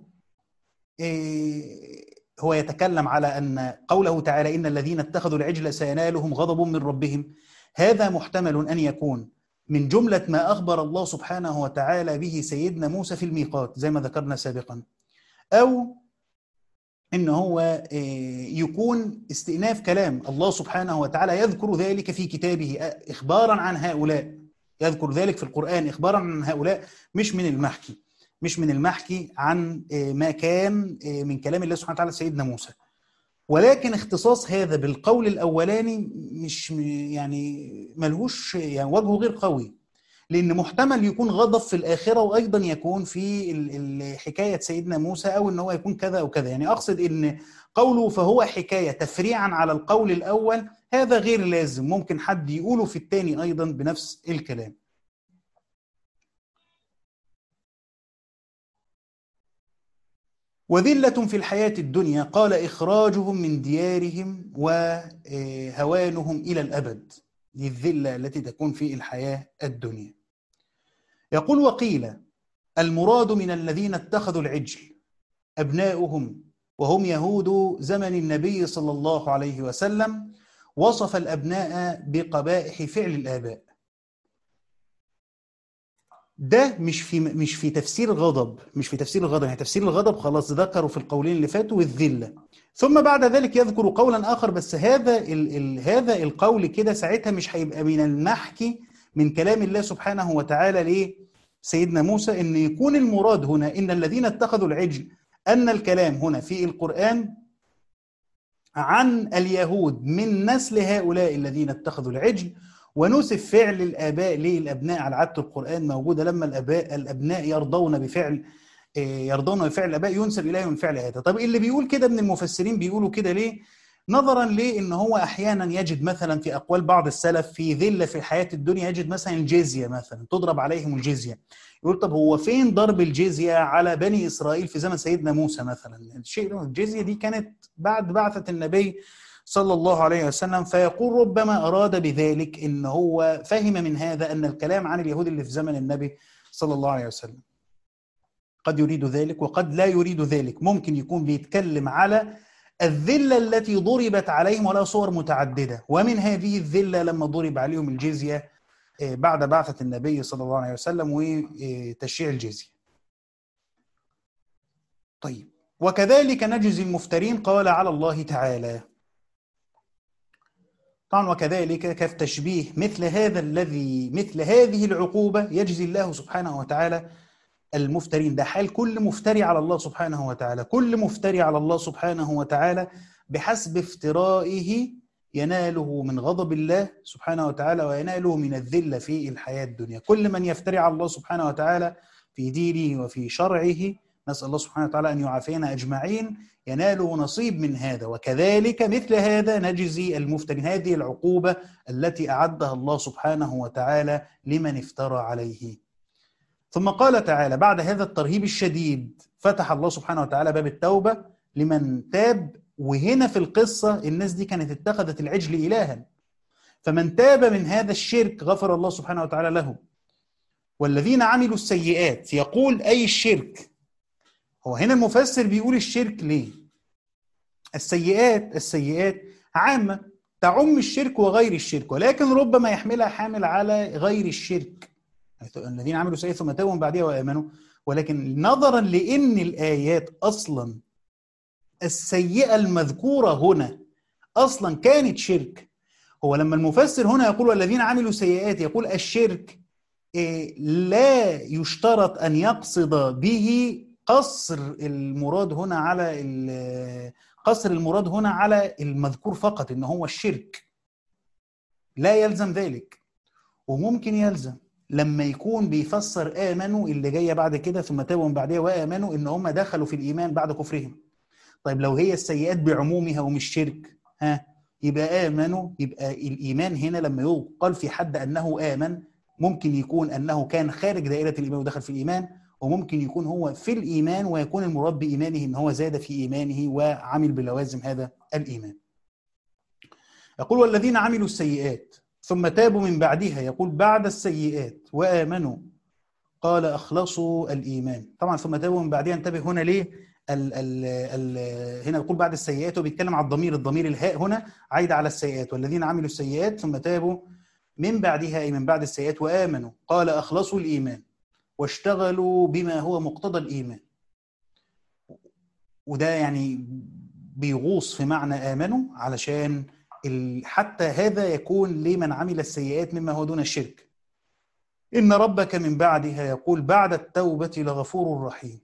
إيه هو يتكلم على أن قوله تعالى إن الذين اتخذوا العجل سينالهم غضب من ربهم هذا محتمل أن يكون من جملة ما أخبر الله سبحانه وتعالى به سيدنا موسى في الميقات زي ما ذكرنا سابقا أو إن هو يكون استئناف كلام الله سبحانه وتعالى يذكر ذلك في كتابه إخبارا عن هؤلاء يذكر ذلك في القرآن إخبارا عن هؤلاء مش من المحكي مش من المحكي عن ما كان من كلام الله سبحانه وتعالى سيدنا موسى ولكن اختصاص هذا بالقول الأولاني مش يعني ملهوش يعني وجهه غير قوي لأن محتمل يكون غضب في الآخرة وأيضا يكون في حكاية سيدنا موسى أو أن هو يكون كذا أو كذا يعني أقصد أن قوله فهو حكاية تفريعا على القول الأول هذا غير لازم ممكن حد يقوله في الثاني أيضا بنفس الكلام وذلة في الحياة الدنيا قال إخراجهم من ديارهم وهوانهم إلى الأبد دي الذلة التي تكون في الحياة الدنيا يقول وقيل المراد من الذين اتخذوا العجل أبناؤهم وهم يهود زمن النبي صلى الله عليه وسلم وصف الأبناء بقبائح فعل الآباء ده مش في مش في تفسير الغضب مش في تفسير الغضب يعني تفسير الغضب خلاص ذكروا في القولين اللي فاتوا والذله ثم بعد ذلك يذكر قولا اخر بس هذا ال ال هذا القول كده ساعتها مش هيبقى من المحكي من كلام الله سبحانه وتعالى ليه سيدنا موسى ان يكون المراد هنا ان الذين اتخذوا العجل ان الكلام هنا في القران عن اليهود من نسل هؤلاء الذين اتخذوا العجل ونسب فعل الآباء للأبناء على عادة القرآن موجودة لما الآباء الأبناء يرضون بفعل يرضون بفعل الآباء ينسب إليهم من فعل هذا طب اللي بيقول كده من المفسرين بيقولوا كده ليه نظرا لان هو احيانا يجد مثلا في اقوال بعض السلف في ذله في الحياه الدنيا يجد مثلا الجزيه مثلا تضرب عليهم الجزيه يقول طب هو فين ضرب الجزيه على بني اسرائيل في زمن سيدنا موسى مثلا الشيء الجزيه دي كانت بعد بعثه النبي صلى الله عليه وسلم فيقول ربما اراد بذلك ان هو فهم من هذا ان الكلام عن اليهود اللي في زمن النبي صلى الله عليه وسلم قد يريد ذلك وقد لا يريد ذلك ممكن يكون بيتكلم على الذلة التي ضربت عليهم ولها صور متعددة ومن هذه الذلة لما ضرب عليهم الجزية بعد بعثة النبي صلى الله عليه وسلم وتشريع الجزية طيب وكذلك نجزي المفترين قال على الله تعالى طبعا وكذلك كالتشبيه مثل هذا الذي مثل هذه العقوبة يجزي الله سبحانه وتعالى المفترين ده حال كل مفتري على الله سبحانه وتعالى كل مفتري على الله سبحانه وتعالى بحسب افترائه يناله من غضب الله سبحانه وتعالى ويناله من الذلة في الحياة الدنيا كل من يفتري على الله سبحانه وتعالى في دينه وفي شرعه نسأل الله سبحانه وتعالى أن يعافينا أجمعين يناله نصيب من هذا وكذلك مثل هذا نجزي المفترين هذه العقوبة التي أعدها الله سبحانه وتعالى لمن افترى عليه ثم قال تعالى بعد هذا الترهيب الشديد فتح الله سبحانه وتعالى باب التوبة لمن تاب وهنا في القصة الناس دي كانت اتخذت العجل إلها فمن تاب من هذا الشرك غفر الله سبحانه وتعالى له والذين عملوا السيئات يقول أي الشرك هو هنا المفسر بيقول الشرك ليه السيئات السيئات عامة تعم الشرك وغير الشرك ولكن ربما يحملها حامل على غير الشرك الذين عملوا سيئات ثم تابوا من بعدها وامنوا ولكن نظرا لان الايات اصلا السيئه المذكوره هنا اصلا كانت شرك هو لما المفسر هنا يقول والذين عملوا سيئات يقول الشرك لا يشترط ان يقصد به قصر المراد هنا على قصر المراد هنا على المذكور فقط ان هو الشرك لا يلزم ذلك وممكن يلزم لما يكون بيفسر امنوا اللي جايه بعد كده ثم تابوا من بعدها وامنوا ان هم دخلوا في الايمان بعد كفرهم طيب لو هي السيئات بعمومها ومش شرك ها يبقى امنوا يبقى الايمان هنا لما يقال في حد انه امن ممكن يكون انه كان خارج دائره الايمان ودخل في الايمان وممكن يكون هو في الايمان ويكون المراد بايمانه ان هو زاد في ايمانه وعمل بلوازم هذا الايمان يقول والذين عملوا السيئات ثم تابوا من بعدها يقول بعد السيئات وآمنوا قال أخلصوا الإيمان طبعا ثم تابوا من بعدها انتبه هنا ليه ال ال ال هنا يقول بعد السيئات وبيتكلم على الضمير الضمير الهاء هنا عايد على السيئات والذين عملوا السيئات ثم تابوا من بعدها أي من بعد السيئات وآمنوا قال أخلصوا الإيمان واشتغلوا بما هو مقتضى الإيمان وده يعني بيغوص في معنى آمنوا علشان حتى هذا يكون لمن عمل السيئات مما هو دون الشرك إن ربك من بعدها يقول بعد التوبة لغفور رحيم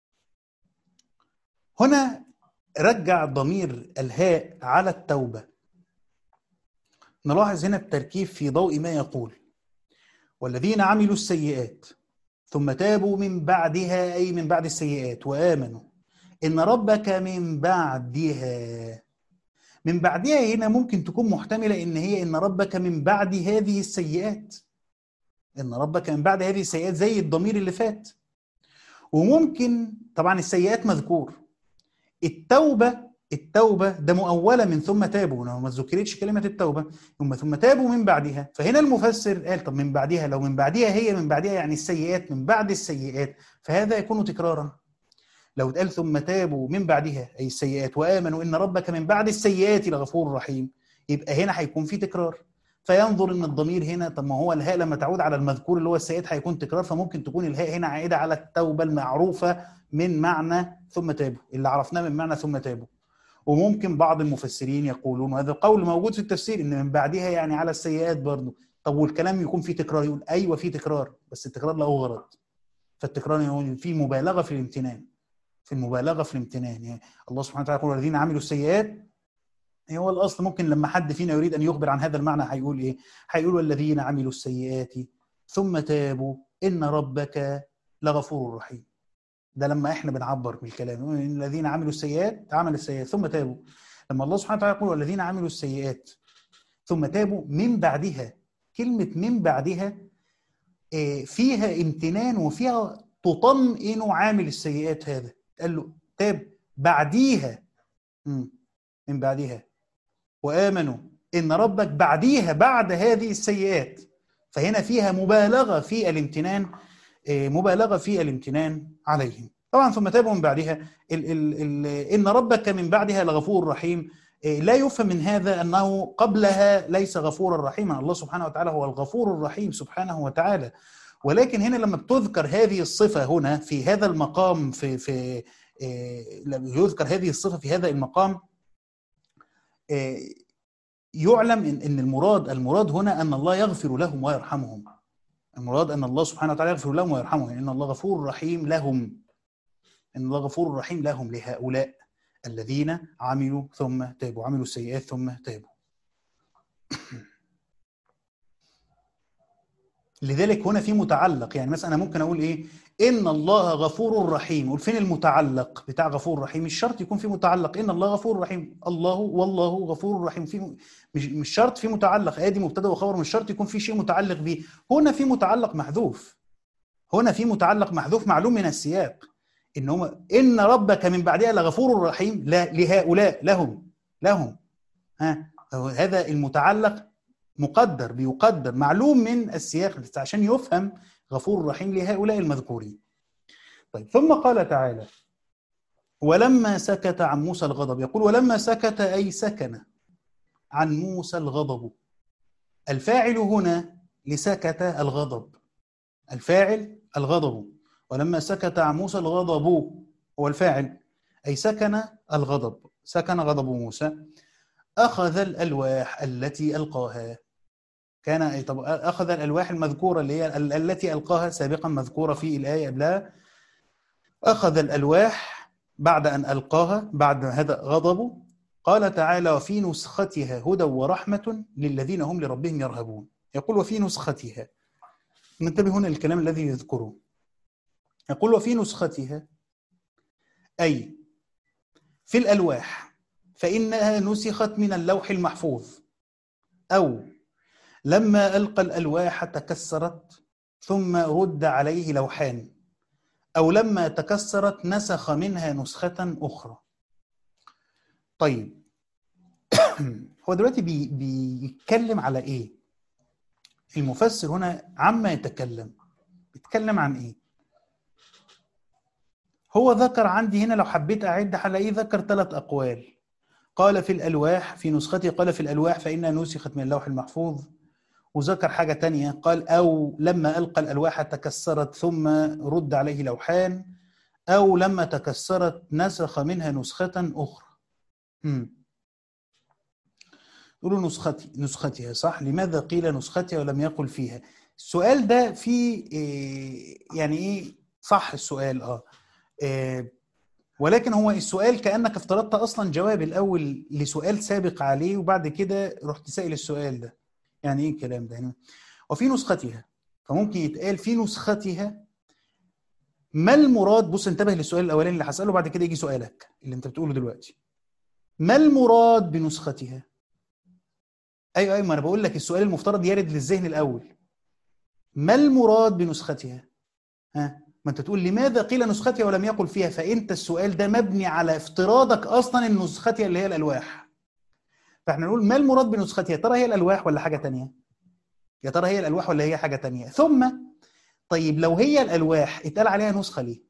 هنا رجع ضمير الهاء على التوبة نلاحظ هنا التركيب في ضوء ما يقول والذين عملوا السيئات ثم تابوا من بعدها أي من بعد السيئات وآمنوا إن ربك من بعدها من بعدها هنا ممكن تكون محتملة إن هي إن ربك من بعد هذه السيئات إن ربك من بعد هذه السيئات زي الضمير اللي فات وممكن طبعا السيئات مذكور التوبة التوبة ده مؤولة من ثم تابوا ما ذكرتش كلمة التوبة ثم ثم تابوا من بعدها فهنا المفسر قال طب من بعدها لو من بعدها هي من بعدها يعني السيئات من بعد السيئات فهذا يكون تكرارا لو اتقال ثم تابوا من بعدها اي السيئات وامنوا ان ربك من بعد السيئات لغفور رحيم يبقى هنا هيكون في تكرار فينظر ان الضمير هنا طب ما هو الهاء لما تعود على المذكور اللي هو السيئات هيكون تكرار فممكن تكون الهاء هنا عائده على التوبه المعروفه من معنى ثم تابوا اللي عرفناه من معنى ثم تابوا وممكن بعض المفسرين يقولون وهذا القول موجود في التفسير ان من بعدها يعني على السيئات برضه طب والكلام يكون فيه تكرار يقول ايوه فيه تكرار بس التكرار له غرض فالتكرار يقول فيه مبالغه في الامتنان في المبالغه في الامتنان يعني الله سبحانه وتعالى يقول الذين عملوا السيئات هو الاصل ممكن لما حد فينا يريد ان يخبر عن هذا المعنى هيقول ايه؟ هيقول والذين عملوا السيئات ثم تابوا ان ربك لغفور رحيم. ده لما احنا بنعبر بالكلام الذين عملوا السيئات عمل السيئات ثم تابوا لما الله سبحانه وتعالى يقول والذين عملوا السيئات ثم تابوا من بعدها كلمة من بعدها آه، فيها امتنان وفيها تطمئن عامل السيئات هذا قال له تاب بعديها مم. من بعدها وآمنوا إن ربك بعديها بعد هذه السيئات فهنا فيها مبالغة في الامتنان آه، مبالغة في الامتنان عليهم طبعا ثم تابوا من بعدها ال ال ال إن ربك من بعدها لغفور رحيم آه، لا يفهم من هذا أنه قبلها ليس غفورا رحيما الله سبحانه وتعالى هو الغفور الرحيم سبحانه وتعالى ولكن هنا لما بتذكر هذه الصفة هنا في هذا المقام في في آه، لما يذكر هذه الصفة في هذا المقام آه، يعلم ان ان المراد المراد هنا ان الله يغفر لهم ويرحمهم المراد ان الله سبحانه وتعالى يغفر لهم ويرحمهم يعني ان الله غفور رحيم لهم ان الله غفور رحيم لهم لهؤلاء الذين عملوا ثم تابوا عملوا السيئات ثم تابوا لذلك هنا في متعلق يعني مثلا انا ممكن اقول ايه ان الله غفور رحيم قول فين المتعلق بتاع غفور رحيم مش شرط يكون في متعلق ان الله غفور رحيم الله والله غفور رحيم في مش مش شرط في متعلق ادي مبتدا وخبر مش شرط يكون في شيء متعلق به هنا في متعلق محذوف هنا في متعلق محذوف معلوم من السياق ان هم ان ربك من بعدها لغفور رحيم لا لهؤلاء لهم لهم ها هذا المتعلق مقدر بيقدر معلوم من السياق عشان يفهم غفور رحيم لهؤلاء المذكورين طيب ثم قال تعالى ولما سكت عن موسى الغضب يقول ولما سكت أي سكن عن موسى الغضب الفاعل هنا لسكت الغضب الفاعل الغضب ولما سكت عن موسى الغضب هو الفاعل أي سكن الغضب سكن غضب موسى أخذ الألواح التي ألقاها كان طب أخذ الألواح المذكورة اللي هي التي ألقاها سابقا مذكورة في الآية قبلها أخذ الألواح بعد أن ألقاها بعد هذا غضبه قال تعالى وفي نسختها هدى ورحمة للذين هم لربهم يرهبون يقول وفي نسختها ننتبه هنا الكلام الذي يذكره يقول وفي نسختها أي في الألواح فإنها نسخت من اللوح المحفوظ أو لما ألقى الألواح تكسرت ثم رد عليه لوحان أو لما تكسرت نسخ منها نسخة أخرى طيب هو دلوقتي بي بيتكلم على إيه؟ المفسر هنا عما يتكلم بيتكلم عن إيه؟ هو ذكر عندي هنا لو حبيت أعد هلاقيه ذكر ثلاث أقوال قال في الألواح في نسخته قال في الألواح فإنها نسخت من اللوح المحفوظ وذكر حاجة تانية قال أو لما ألقى الألواح تكسرت ثم رد عليه لوحان أو لما تكسرت نسخ منها نسخة أخرى يقولوا نسختي نسختها صح لماذا قيل نسختها ولم يقل فيها السؤال ده في إيه يعني ايه صح السؤال اه إيه ولكن هو السؤال كانك افترضت اصلا جواب الاول لسؤال سابق عليه وبعد كده رحت سائل السؤال ده يعني ايه الكلام ده يعني وفي نسختها فممكن يتقال في نسختها ما المراد بص انتبه للسؤال الاولاني اللي هساله بعد كده يجي سؤالك اللي انت بتقوله دلوقتي ما المراد بنسختها ايوه ايوه ما انا بقول لك السؤال المفترض يرد للذهن الاول ما المراد بنسختها ها ما انت تقول لماذا قيل نسختها ولم يقل فيها فانت السؤال ده مبني على افتراضك اصلا ان نسختها اللي هي الالواح فاحنا نقول ما المراد بنسختها ترى هي الالواح ولا حاجه تانية يا ترى هي الالواح ولا هي حاجه تانية ثم طيب لو هي الالواح اتقال عليها نسخه ليه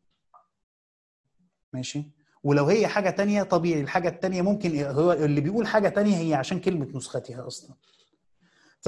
ماشي ولو هي حاجه تانية طبيعي الحاجه التانية ممكن هو اللي بيقول حاجه تانية هي عشان كلمه نسختها اصلا ف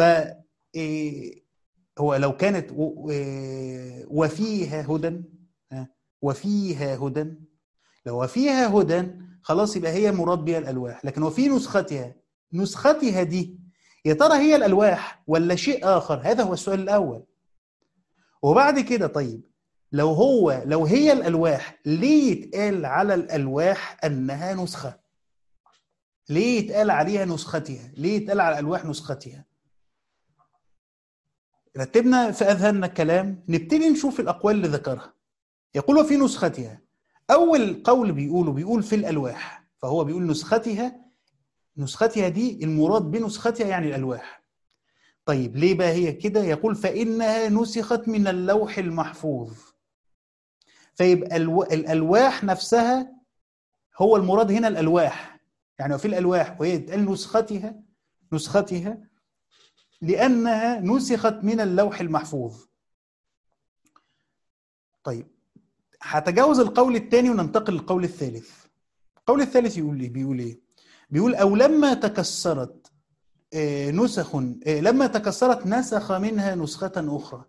هو لو كانت وفيها هدى وفيها هدى لو وفيها هدى خلاص يبقى هي مراد بها الالواح لكن وفي نسختها نسختها دي يا ترى هي الالواح ولا شيء اخر هذا هو السؤال الاول وبعد كده طيب لو هو لو هي الالواح ليه يتقال على الالواح انها نسخه ليه يتقال عليها نسختها ليه يتقال على الالواح نسختها رتبنا في اذهاننا الكلام نبتدي نشوف الاقوال اللي ذكرها يقول وفي نسختها اول قول بيقوله بيقول في الالواح فهو بيقول نسختها نسختها دي المراد بنسختها يعني الألواح طيب ليه بقى هي كده يقول فإنها نسخت من اللوح المحفوظ فيبقى الو... الألواح نفسها هو المراد هنا الألواح يعني في الألواح وهي تقال نسختها نسختها لأنها نسخت من اللوح المحفوظ طيب هتجاوز القول الثاني وننتقل للقول الثالث القول الثالث يقول لي بيقول ايه بيقول او لما تكسرت نسخ لما تكسرت نسخ منها نسخة أخرى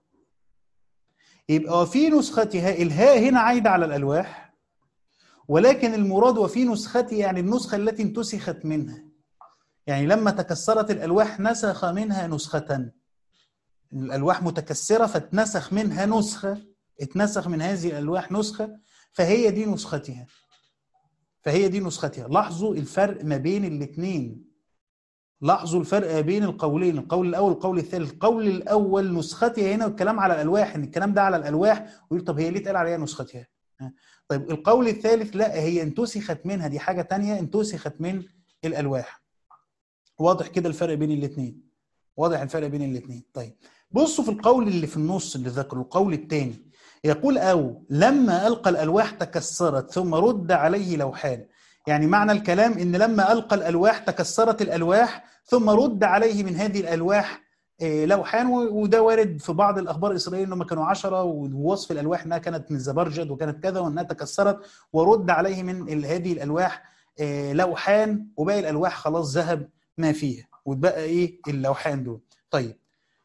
يبقى في نسختها الهاء هنا عايدة على الألواح ولكن المراد وفي نسختها يعني النسخة التي انتسخت منها يعني لما تكسرت الألواح نسخ منها نسخة الألواح متكسرة فاتنسخ منها نسخة اتنسخ من هذه الألواح نسخة فهي دي نسختها فهي دي نسختها لاحظوا الفرق ما بين الاثنين لاحظوا الفرق بين القولين القول الاول والقول الثالث القول الاول نسختها هنا والكلام على الالواح ان الكلام ده على الالواح ويقول طب هي ليه اتقال عليها نسختها طيب القول الثالث لا هي انتسخت منها دي حاجه تانية انتسخت من الالواح واضح كده الفرق بين الاثنين واضح الفرق بين الاثنين طيب بصوا في القول اللي في النص اللي ذكره القول الثاني يقول او لما القى الالواح تكسرت ثم رد عليه لوحان يعني معنى الكلام ان لما القى الالواح تكسرت الالواح ثم رد عليه من هذه الالواح لوحان وده وارد في بعض الاخبار الاسرائيليه انهم كانوا عشرة ووصف الالواح انها كانت من زبرجد وكانت كذا وانها تكسرت ورد عليه من هذه الالواح لوحان وباقي الالواح خلاص ذهب ما فيها واتبقى ايه اللوحان دول طيب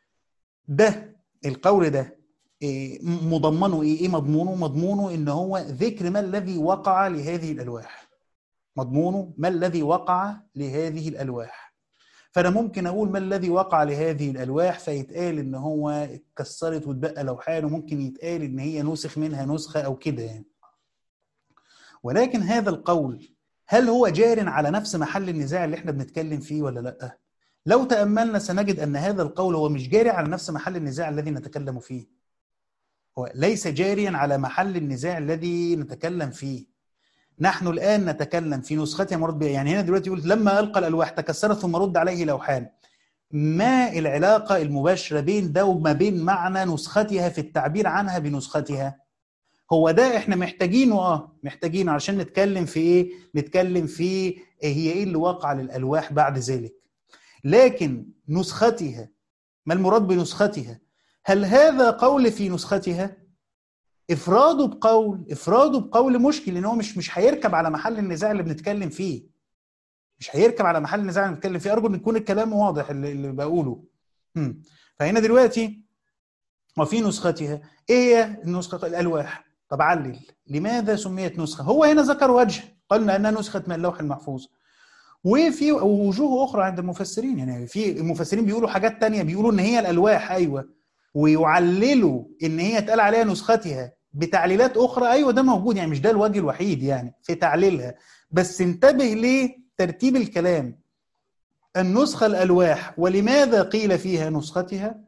ده القول ده مضمنه ايه؟ ايه مضمونه؟ مضمونه ان هو ذكر ما الذي وقع لهذه الالواح. مضمونه ما الذي وقع لهذه الالواح. فانا ممكن اقول ما الذي وقع لهذه الالواح فيتقال ان هو اتكسرت واتبقى لوحان وممكن يتقال ان هي نسخ منها نسخه او كده يعني. ولكن هذا القول هل هو جار على نفس محل النزاع اللي احنا بنتكلم فيه ولا لا؟ لو تاملنا سنجد ان هذا القول هو مش جاري على نفس محل النزاع الذي نتكلم فيه. هو ليس جاريا على محل النزاع الذي نتكلم فيه نحن الآن نتكلم في نسختها مراد بها يعني هنا دلوقتي يقول لما ألقى الألواح تكسرت ثم رد عليه لوحان ما العلاقة المباشرة بين ده وما بين معنى نسختها في التعبير عنها بنسختها هو ده احنا محتاجينه اه محتاجينه علشان نتكلم في ايه نتكلم في إيه هي ايه اللي وقع للألواح بعد ذلك لكن نسختها ما المراد بنسختها هل هذا قول في نسختها؟ افراده بقول افراده بقول مشكل ان هو مش مش هيركب على محل النزاع اللي بنتكلم فيه. مش هيركب على محل النزاع اللي بنتكلم فيه، ارجو ان يكون الكلام واضح اللي, اللي بقوله. هم. فهنا دلوقتي وفي نسختها ايه هي النسخه الالواح؟ طب علل لماذا سميت نسخه؟ هو هنا ذكر وجه قال انها نسخه من اللوح المحفوظ. وفي وجوه اخرى عند المفسرين يعني في المفسرين بيقولوا حاجات تانية بيقولوا ان هي الالواح ايوه ويعللوا ان هي اتقال عليها نسختها بتعليلات اخرى ايوه ده موجود يعني مش ده الوجه الوحيد يعني في تعليلها بس انتبه لترتيب الكلام النسخه الالواح ولماذا قيل فيها نسختها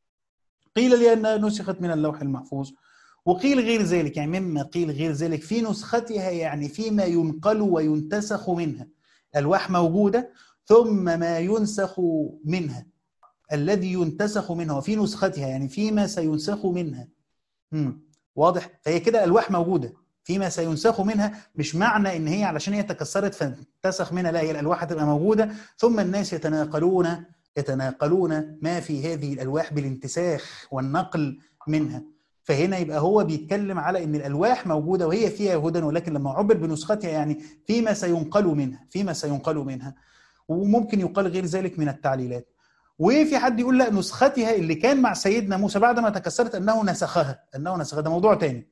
قيل لانها نسخت من اللوح المحفوظ وقيل غير ذلك يعني مما قيل غير ذلك في نسختها يعني فيما ينقل وينتسخ منها الواح موجوده ثم ما ينسخ منها الذي ينتسخ منها وفي نسختها يعني فيما سينسخ منها مم. واضح فهي كده الواح موجوده فيما سينسخ منها مش معنى ان هي علشان هي تكسرت فانتسخ منها لا هي الالواح هتبقى موجوده ثم الناس يتناقلون يتناقلون ما في هذه الالواح بالانتساخ والنقل منها فهنا يبقى هو بيتكلم على ان الالواح موجوده وهي فيها هدى ولكن لما عبر بنسختها يعني فيما سينقل منها فيما سينقل منها وممكن يقال غير ذلك من التعليلات وفي حد يقول لا نسختها اللي كان مع سيدنا موسى بعد ما تكسرت انه نسخها انه نسخها ده موضوع تاني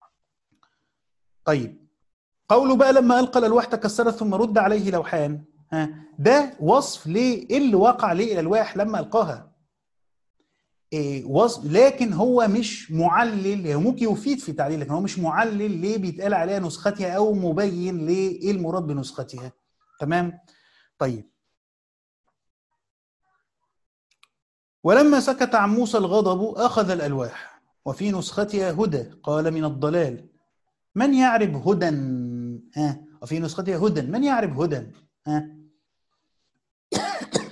طيب قوله بقى لما القى الالواح تكسرت ثم رد عليه لوحان ها ده وصف ليه اللي وقع ليه الالواح لما القاها إيه وصف لكن هو مش معلل هو ممكن يفيد في تعليل لكن هو مش معلل ليه بيتقال عليها نسختها او مبين ليه ايه المراد بنسختها تمام طيب ولما سكت عن موسى الغضب أخذ الألواح وفي نسختها هدى قال من الضلال من يعرف هدى ها وفي نسختها هدى من يعرف هدى ها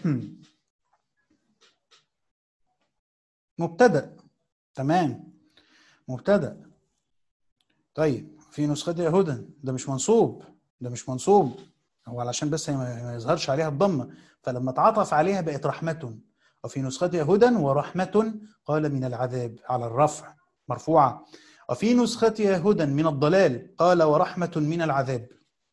مبتدأ تمام مبتدأ طيب في نسختها هدى ده مش منصوب ده مش منصوب هو علشان بس ما يظهرش عليها الضمه فلما اتعطف عليها بقت رحمه وفي نسختها هدى ورحمه قال من العذاب على الرفع مرفوعه وفي نسختها هدى من الضلال قال ورحمه من العذاب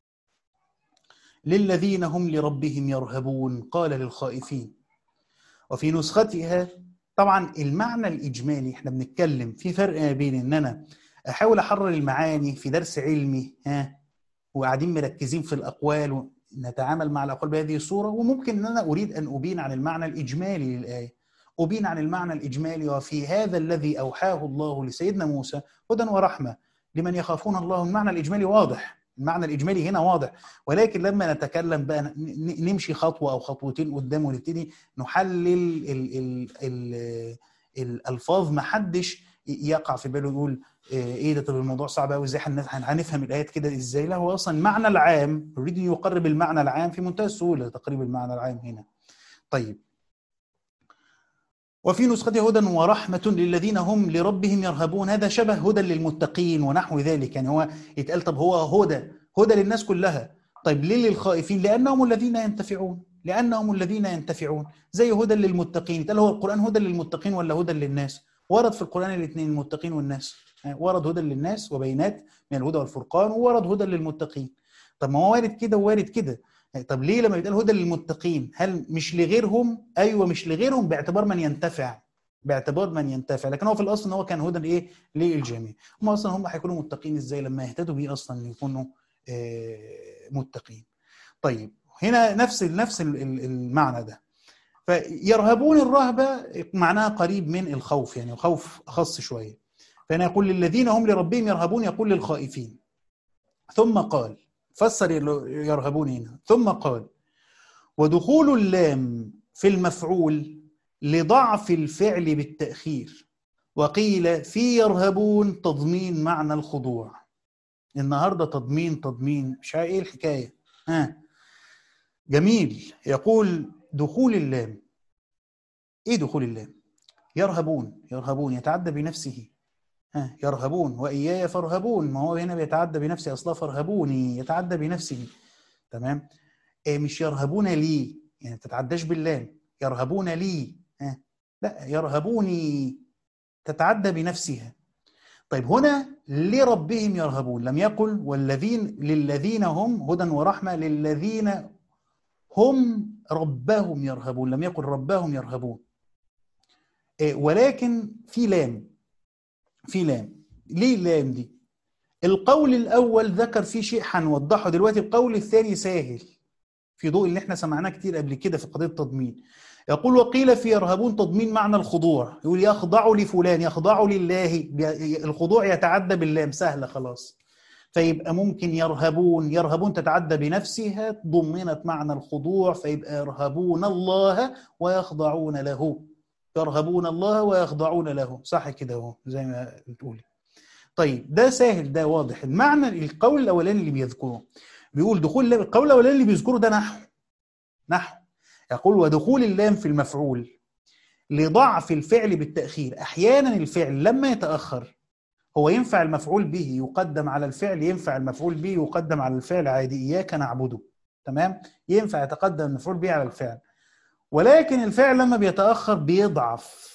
للذين هم لربهم يرهبون قال للخائفين وفي نسختها طبعا المعنى الاجمالي احنا بنتكلم في فرق بين ان انا احاول احرر المعاني في درس علمي ها وقاعدين مركزين في الاقوال ونتعامل مع الاقوال بهذه الصوره وممكن ان انا اريد ان ابين عن المعنى الاجمالي للايه ابين عن المعنى الاجمالي وفي هذا الذي اوحاه الله لسيدنا موسى هدى ورحمه لمن يخافون الله المعنى الاجمالي واضح المعنى الاجمالي هنا واضح ولكن لما نتكلم بقى نمشي خطوه او خطوتين قدام ونبتدي نحلل ال ال ال الالفاظ ما حدش يقع في باله يقول ايه ده طب الموضوع صعب قوي ازاي هنفهم الايات كده ازاي لا هو اصلا المعنى العام يريد ان يقرب المعنى العام في منتهى السهوله تقريب المعنى العام هنا طيب وفي نسخته هدى ورحمة للذين هم لربهم يرهبون هذا شبه هدى للمتقين ونحو ذلك يعني هو يتقال طب هو هدى هدى للناس كلها طيب ليه للخائفين لأنهم الذين ينتفعون لأنهم الذين ينتفعون زي هدى للمتقين يتقال هو القرآن هدى للمتقين ولا هدى للناس ورد في القرآن الاثنين المتقين والناس ورد هدى للناس وبينات من الهدى والفرقان وورد هدى للمتقين طب ما هو وارد كده ووارد كده طب ليه لما يتقال هدى للمتقين هل مش لغيرهم ايوه مش لغيرهم باعتبار من ينتفع باعتبار من ينتفع لكن هو في الاصل ان هو كان هدى ايه للجميع هم اصلا هم هيكونوا متقين ازاي لما يهتدوا بيه اصلا يكونوا آه متقين طيب هنا نفس نفس المعنى ده فيرهبون الرهبه معناها قريب من الخوف يعني خوف اخص شويه فهنا يقول للذين هم لربهم يرهبون يقول للخائفين ثم قال فسر يرهبون هنا ثم قال ودخول اللام في المفعول لضعف الفعل بالتأخير وقيل في يرهبون تضمين معنى الخضوع النهارده تضمين تضمين مش ايه الحكايه ها جميل يقول دخول اللام ايه دخول اللام يرهبون يرهبون يتعدى بنفسه ها يرهبون واياي فارهبون ما هو هنا بيتعدى بنفسه اصلا فارهبوني يتعدى بنفسه تمام إيه مش يرهبون لي يعني ما تتعداش باللام يرهبون لي ها لا يرهبوني تتعدى بنفسها طيب هنا لربهم يرهبون لم يقل والذين للذين هم هدى ورحمه للذين هم ربهم يرهبون لم يقل ربهم يرهبون إيه ولكن في لام في لام ليه اللام دي القول الاول ذكر فيه شيء هنوضحه دلوقتي القول الثاني ساهل في ضوء اللي احنا سمعناه كتير قبل كده في قضيه التضمين يقول وقيل في يرهبون تضمين معنى الخضوع يقول يخضع لفلان يخضع لله الخضوع يتعدى باللام سهله خلاص فيبقى ممكن يرهبون يرهبون تتعدى بنفسها ضمنت معنى الخضوع فيبقى يرهبون الله ويخضعون له يرهبون الله ويخضعون له صح كده اهو زي ما بتقولي طيب ده سهل ده واضح المعنى القول الاولاني اللي بيذكره بيقول دخول القول الاولاني اللي بيذكره ده نحو نحو يقول ودخول اللام في المفعول لضعف الفعل بالتاخير احيانا الفعل لما يتاخر هو ينفع المفعول به يقدم على الفعل ينفع المفعول به يقدم على الفعل عادي اياك نعبده تمام ينفع يتقدم المفعول به على الفعل ولكن الفعل لما بيتأخر بيضعف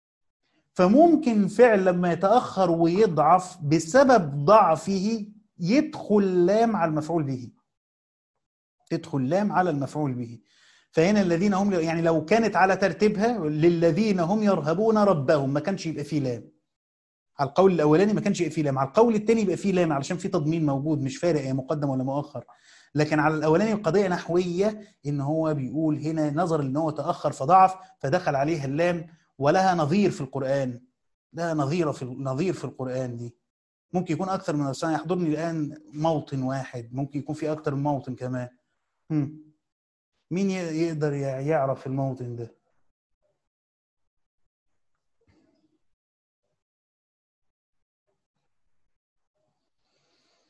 فممكن فعل لما يتأخر ويضعف بسبب ضعفه يدخل لام على المفعول به تدخل لام على المفعول به فهنا الذين هم يعني لو كانت على ترتيبها للذين هم يرهبون ربهم ما كانش يبقى فيه لام على القول الاولاني ما كانش يبقى فيه لام على القول الثاني يبقى فيه لام علشان في تضمين موجود مش فارق هي مقدم ولا مؤخر لكن على الاولاني القضيه نحويه ان هو بيقول هنا نظر ان هو تاخر فضعف فدخل عليها اللام ولها نظير في القران لها نظيره في نظير في القران دي ممكن يكون اكثر من مثلا يحضرني الان موطن واحد ممكن يكون في اكثر من موطن كمان هم. مين يقدر يعرف الموطن ده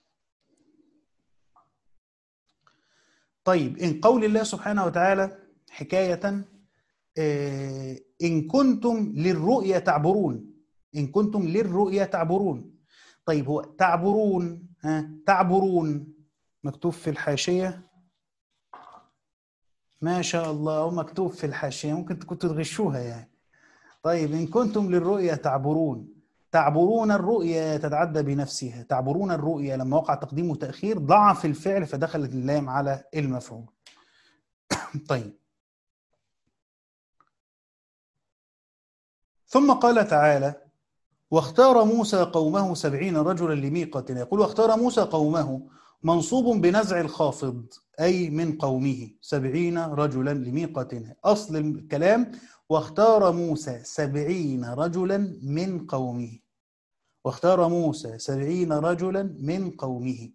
طيب إن قول الله سبحانه وتعالى حكاية آه، إن كنتم للرؤيا تعبرون إن كنتم للرؤيا تعبرون طيب هو تعبرون ها تعبرون مكتوب في الحاشية ما شاء الله هو مكتوب في الحاشية ممكن كنتوا تغشوها يعني طيب إن كنتم للرؤيا تعبرون تعبرون الرؤيا تتعدى بنفسها تعبرون الرؤيا لما وقع تقديم وتأخير ضعف الفعل فدخلت اللام على المفعول طيب ثم قال تعالى واختار موسى قومه سبعين رجلا لميقاتنا يقول واختار موسى قومه منصوب بنزع الخافض أي من قومه سبعين رجلا لميقاتنا أصل الكلام واختار موسى سبعين رجلا من قومه واختار موسى سبعين رجلا من قومه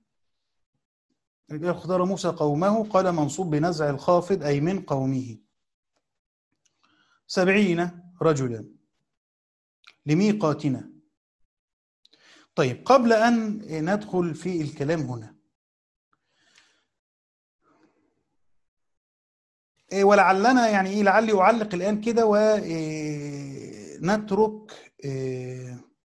اختار موسى قومه قال منصوب بنزع الخافض أي من قومه سبعين رجلا لميقاتنا طيب قبل أن ندخل في الكلام هنا إيه، ولعلنا يعني ايه لعلي اعلق الان كده ونترك إيه،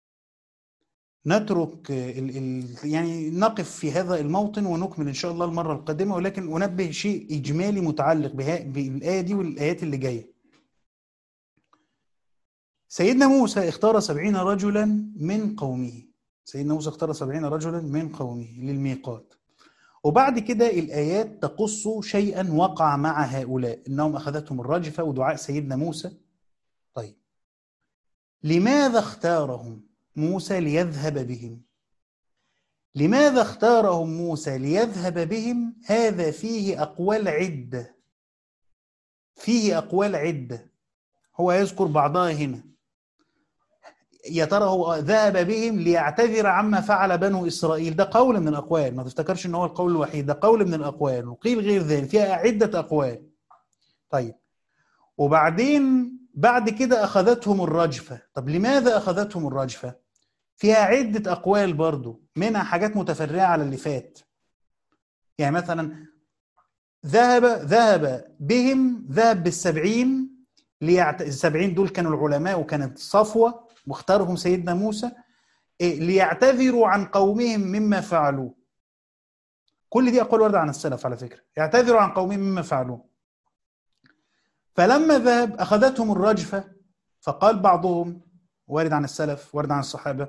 نترك ال ال يعني نقف في هذا الموطن ونكمل ان شاء الله المره القادمه ولكن انبه شيء اجمالي متعلق بالايه دي والايات اللي جايه. سيدنا موسى اختار سبعين رجلا من قومه سيدنا موسى اختار سبعين رجلا من قومه للميقات وبعد كده الآيات تقص شيئا وقع مع هؤلاء إنهم أخذتهم الرجفة ودعاء سيدنا موسى طيب لماذا اختارهم موسى ليذهب بهم لماذا اختارهم موسى ليذهب بهم هذا فيه أقوال عدة فيه أقوال عدة هو يذكر بعضها هنا يا ترى هو ذهب بهم ليعتذر عما فعل بنو اسرائيل ده قول من الاقوال ما تفتكرش ان هو القول الوحيد ده قول من الاقوال وقيل غير ذلك فيها عده اقوال طيب وبعدين بعد كده اخذتهم الرجفه طب لماذا اخذتهم الرجفه فيها عده اقوال برضو منها حاجات متفرعه على اللي فات يعني مثلا ذهب ذهب بهم ذهب بالسبعين ليعت... السبعين دول كانوا العلماء وكانت صفوه واختارهم سيدنا موسى إيه ليعتذروا عن قومهم مما فعلوا كل دي أقوال واردة عن السلف على فكرة يعتذروا عن قومهم مما فعلوا فلما ذهب أخذتهم الرجفة فقال بعضهم وارد عن السلف وارد عن الصحابة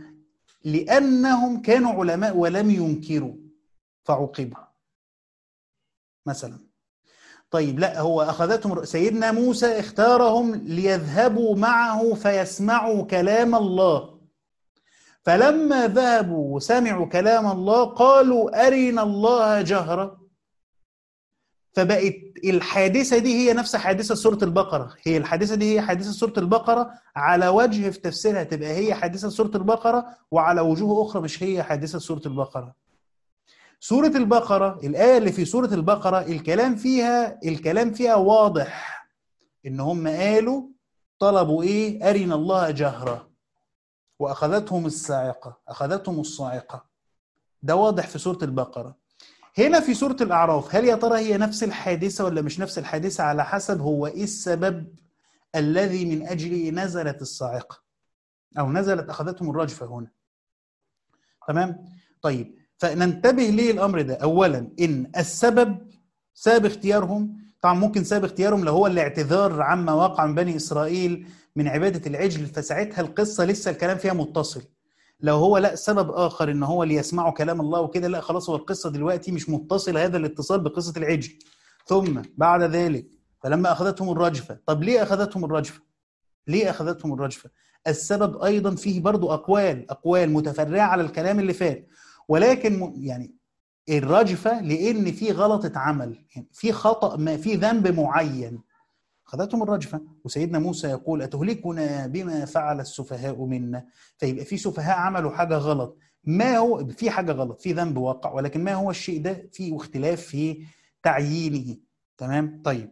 لأنهم كانوا علماء ولم ينكروا فعوقبوا مثلا طيب لا هو أخذتهم سيدنا موسى اختارهم ليذهبوا معه فيسمعوا كلام الله فلما ذهبوا وسمعوا كلام الله قالوا أرنا الله جهرة فبقت الحادثة دي هي نفس حادثة سورة البقرة هي الحادثة دي هي حادثة سورة البقرة على وجه في تفسيرها تبقى هي حادثة سورة البقرة وعلى وجوه أخرى مش هي حادثة سورة البقرة سورة البقرة الآية اللي في سورة البقرة الكلام فيها الكلام فيها واضح إن هم قالوا طلبوا إيه أرنا الله جهرة وأخذتهم الصاعقة أخذتهم الصاعقة ده واضح في سورة البقرة هنا في سورة الأعراف هل يا ترى هي نفس الحادثة ولا مش نفس الحادثة على حسب هو إيه السبب الذي من أجله نزلت الصاعقة أو نزلت أخذتهم الرجفة هنا تمام طيب فننتبه ليه الامر ده اولا ان السبب سبب اختيارهم طبعا ممكن سبب اختيارهم لو هو الاعتذار عما وقع من بني اسرائيل من عباده العجل فساعتها القصه لسه الكلام فيها متصل لو هو لا سبب اخر ان هو ليسمعوا كلام الله وكده لا خلاص هو القصه دلوقتي مش متصل هذا الاتصال بقصه العجل ثم بعد ذلك فلما اخذتهم الرجفه طب ليه اخذتهم الرجفه ليه اخذتهم الرجفه السبب ايضا فيه برضو اقوال اقوال متفرعه على الكلام اللي فات ولكن يعني الرجفة لأن في غلطة عمل يعني في خطأ ما في ذنب معين خذتهم الرجفة وسيدنا موسى يقول أتهلكنا بما فعل السفهاء منا فيبقى في سفهاء عملوا حاجة غلط ما هو في حاجة غلط في ذنب واقع ولكن ما هو الشيء ده في اختلاف في تعيينه تمام طيب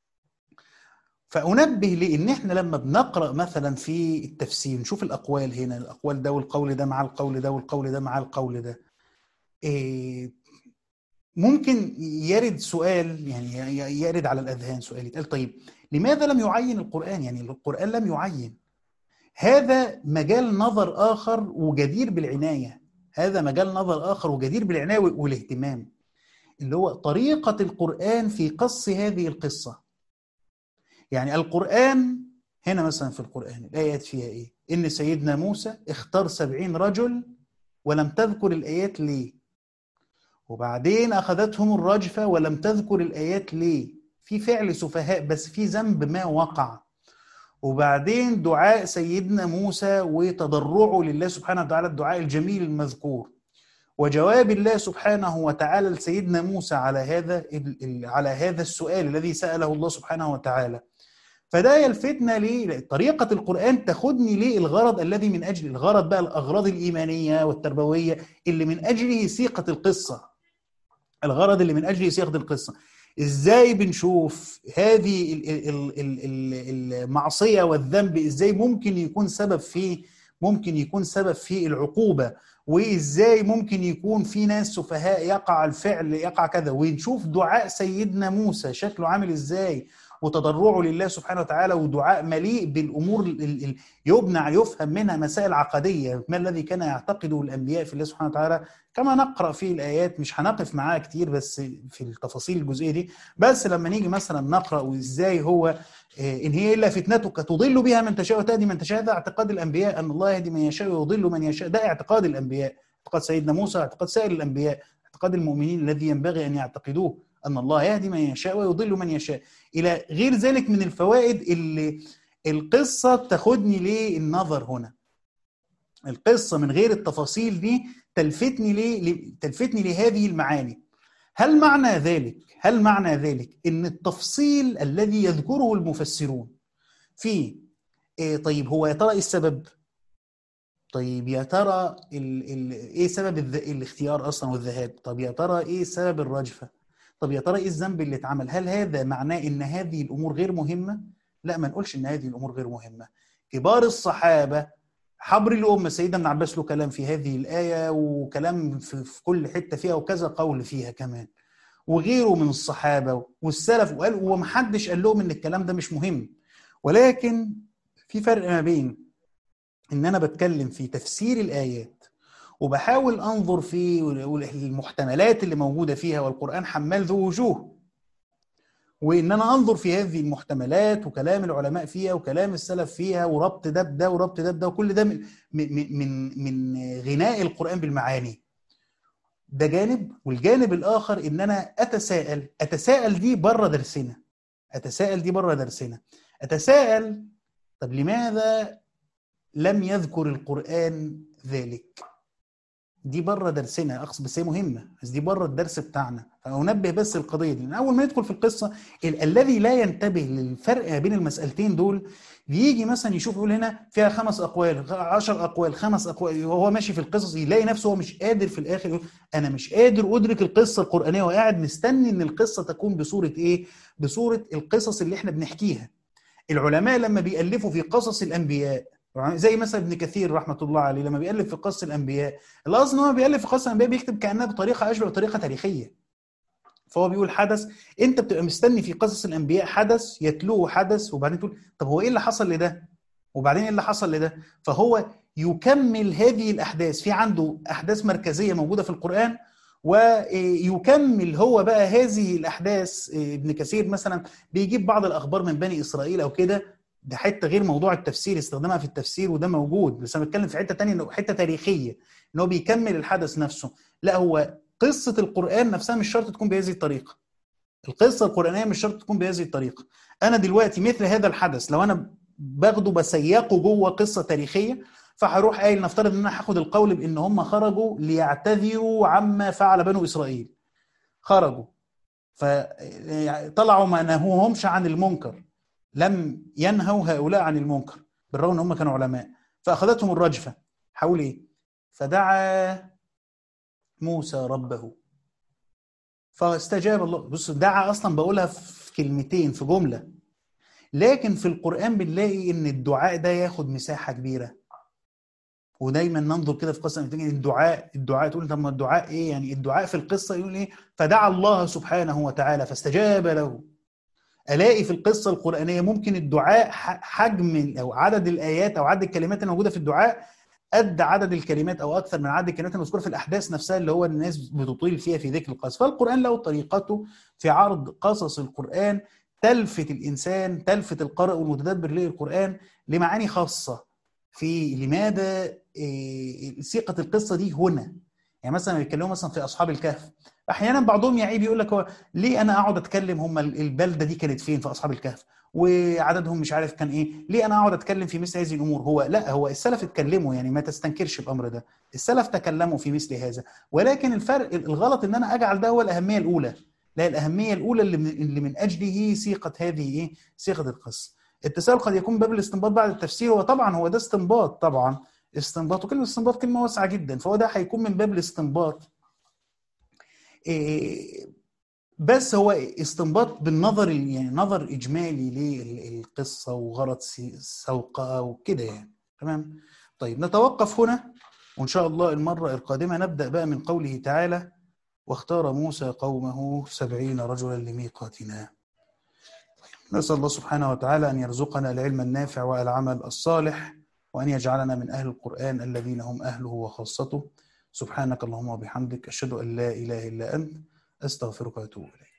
فأنبه لأن إحنا لما بنقرأ مثلا في التفسير نشوف الأقوال هنا الأقوال ده والقول ده مع القول ده والقول ده مع القول ده إيه ممكن يرد سؤال يعني يرد على الاذهان سؤال يتقال طيب لماذا لم يعين القران يعني القران لم يعين هذا مجال نظر اخر وجدير بالعنايه هذا مجال نظر اخر وجدير بالعنايه والاهتمام اللي هو طريقه القران في قص هذه القصه يعني القران هنا مثلا في القران الايات فيها ايه ان سيدنا موسى اختار سبعين رجل ولم تذكر الايات ليه وبعدين أخذتهم الرجفة ولم تذكر الآيات ليه في فعل سفهاء بس في ذنب ما وقع وبعدين دعاء سيدنا موسى وتضرعه لله سبحانه وتعالى الدعاء الجميل المذكور وجواب الله سبحانه وتعالى لسيدنا موسى على هذا على هذا السؤال الذي سأله الله سبحانه وتعالى فده يلفتنا ليه طريقة القرآن تاخدني ليه الغرض الذي من أجل الغرض بقى الأغراض الإيمانية والتربوية اللي من أجله سيقة القصة الغرض اللي من اجله صياغه القصه ازاي بنشوف هذه المعصيه والذنب ازاي ممكن يكون سبب في ممكن يكون سبب في العقوبه وازاي ممكن يكون في ناس سفهاء يقع الفعل يقع كذا ونشوف دعاء سيدنا موسى شكله عامل ازاي وتضرعه لله سبحانه وتعالى ودعاء مليء بالامور يبنى يفهم منها مسائل عقديه ما الذي كان يعتقده الانبياء في الله سبحانه وتعالى كما نقرا في الايات مش هنقف معاها كتير بس في التفاصيل الجزئيه دي بس لما نيجي مثلا نقرا ازاي هو ان هي الا فتنتك تضل بها من تشاء وتهدي من تشاء ده اعتقاد الانبياء ان الله يهدي من يشاء ويضل من يشاء ده اعتقاد الانبياء اعتقاد سيدنا موسى اعتقاد سائر الانبياء اعتقاد المؤمنين الذي ينبغي ان يعتقدوه ان الله يهدي من يشاء ويضل من يشاء الى غير ذلك من الفوائد اللي القصه تاخدني للنظر هنا القصه من غير التفاصيل دي تلفتني ليه تلفتني لهذه المعاني هل معنى ذلك هل معنى ذلك ان التفصيل الذي يذكره المفسرون في إيه طيب هو يا ترى ايه السبب طيب يا ترى ال ال ايه سبب الاختيار اصلا والذهاب طب يا ترى ايه سبب الرجفه طب يا ترى ايه الذنب اللي اتعمل هل هذا معناه ان هذه الامور غير مهمه لا ما نقولش ان هذه الامور غير مهمه كبار الصحابه حبر الأمة سيدنا ابن عباس له كلام في هذه الآية وكلام في كل حتة فيها وكذا قول فيها كمان وغيره من الصحابة والسلف وقال ومحدش قال لهم إن الكلام ده مش مهم ولكن في فرق ما بين إن أنا بتكلم في تفسير الآيات وبحاول أنظر في المحتملات اللي موجودة فيها والقرآن حمال ذو وجوه وان انا انظر في هذه المحتملات وكلام العلماء فيها وكلام السلف فيها وربط ده بده وربط ده بده وكل ده من من من غناء القران بالمعاني ده جانب والجانب الاخر ان انا اتساءل اتساءل دي بره درسنا اتساءل دي بره درسنا اتساءل طب لماذا لم يذكر القران ذلك دي بره درسنا اقصد بس هي مهمه بس دي بره الدرس بتاعنا فانبه بس القضيه دي اول ما يدخل في القصه ال- الذي لا ينتبه للفرق ما بين المسالتين دول بيجي مثلا يشوف يقول هنا فيها خمس اقوال عشر اقوال خمس اقوال وهو ماشي في القصص يلاقي نفسه هو مش قادر في الاخر يقول انا مش قادر ادرك القصه القرانيه وقاعد مستني ان القصه تكون بصوره ايه بصوره القصص اللي احنا بنحكيها العلماء لما بيألفوا في قصص الانبياء زي مثلا ابن كثير رحمه الله عليه لما بيألف في قصص الانبياء الاصل ان هو بيألف في قصص الانبياء بيكتب كانها بطريقه اشبه بطريقه تاريخيه فهو بيقول حدث انت بتبقى مستني في قصص الانبياء حدث يتلوه حدث وبعدين تقول طب هو ايه اللي حصل لده وبعدين ايه اللي حصل لده فهو يكمل هذه الاحداث في عنده احداث مركزيه موجوده في القران ويكمل هو بقى هذه الاحداث ابن كثير مثلا بيجيب بعض الاخبار من بني اسرائيل او كده ده حته غير موضوع التفسير استخدامها في التفسير وده موجود بس انا بتكلم في حته ثانيه انه حته تاريخيه ان هو بيكمل الحدث نفسه لا هو قصه القران نفسها مش شرط تكون بهذه الطريقه القصه القرانيه مش شرط تكون بهذه الطريقه انا دلوقتي مثل هذا الحدث لو انا باخده بسيقه جوه قصه تاريخيه فهروح قايل نفترض ان انا هاخد القول بان هم خرجوا ليعتذروا عما فعل بنو اسرائيل خرجوا فطلعوا ما نهوهمش عن المنكر لم ينهوا هؤلاء عن المنكر بالرغم ان هم كانوا علماء فاخذتهم الرجفه حول ايه فدعا موسى ربه فاستجاب الله بص دعا اصلا بقولها في كلمتين في جمله لكن في القران بنلاقي ان الدعاء ده ياخد مساحه كبيره ودايما ننظر كده في قصه تيجي الدعاء الدعاء تقول طب ما الدعاء ايه يعني الدعاء في القصه يقول ايه فدعا الله سبحانه وتعالى فاستجاب له الاقي في القصه القرانيه ممكن الدعاء حجم او عدد الايات او عدد الكلمات الموجوده في الدعاء قد عدد الكلمات او اكثر من عدد الكلمات المذكوره في الاحداث نفسها اللي هو الناس بتطيل فيها في ذكر القصص فالقران له طريقته في عرض قصص القران تلفت الانسان تلفت القارئ والمتدبر للقران لمعاني خاصه في لماذا ثقه القصه دي هنا يعني مثلا بيتكلموا مثلا في اصحاب الكهف احيانا بعضهم يعيب يقول لك هو ليه انا اقعد اتكلم هم البلده دي كانت فين في اصحاب الكهف وعددهم مش عارف كان ايه ليه انا اقعد اتكلم في مثل هذه الامور هو لا هو السلف اتكلموا يعني ما تستنكرش الامر ده السلف تكلموا في مثل هذا ولكن الفرق الغلط ان انا اجعل ده هو الاهميه الاولى لا الاهميه الاولى اللي من, اللي من اجله سيقه هذه ايه سيقه القصه التساؤل قد يكون باب الاستنباط بعد التفسير هو طبعا هو ده استنباط طبعا استنباط وكلمه استنباط كلمه واسعه جدا فهو ده هيكون من باب الاستنباط إيه بس هو استنباط بالنظر يعني نظر اجمالي للقصه وغرض سوقها وكده يعني تمام طيب نتوقف هنا وان شاء الله المره القادمه نبدا بقى من قوله تعالى واختار موسى قومه سبعين رجلا لميقاتنا نسال الله سبحانه وتعالى ان يرزقنا العلم النافع والعمل الصالح وان يجعلنا من اهل القران الذين هم اهله وخاصته سبحانك اللهم وبحمدك اشهد ان لا اله الا انت استغفرك واتوب اليك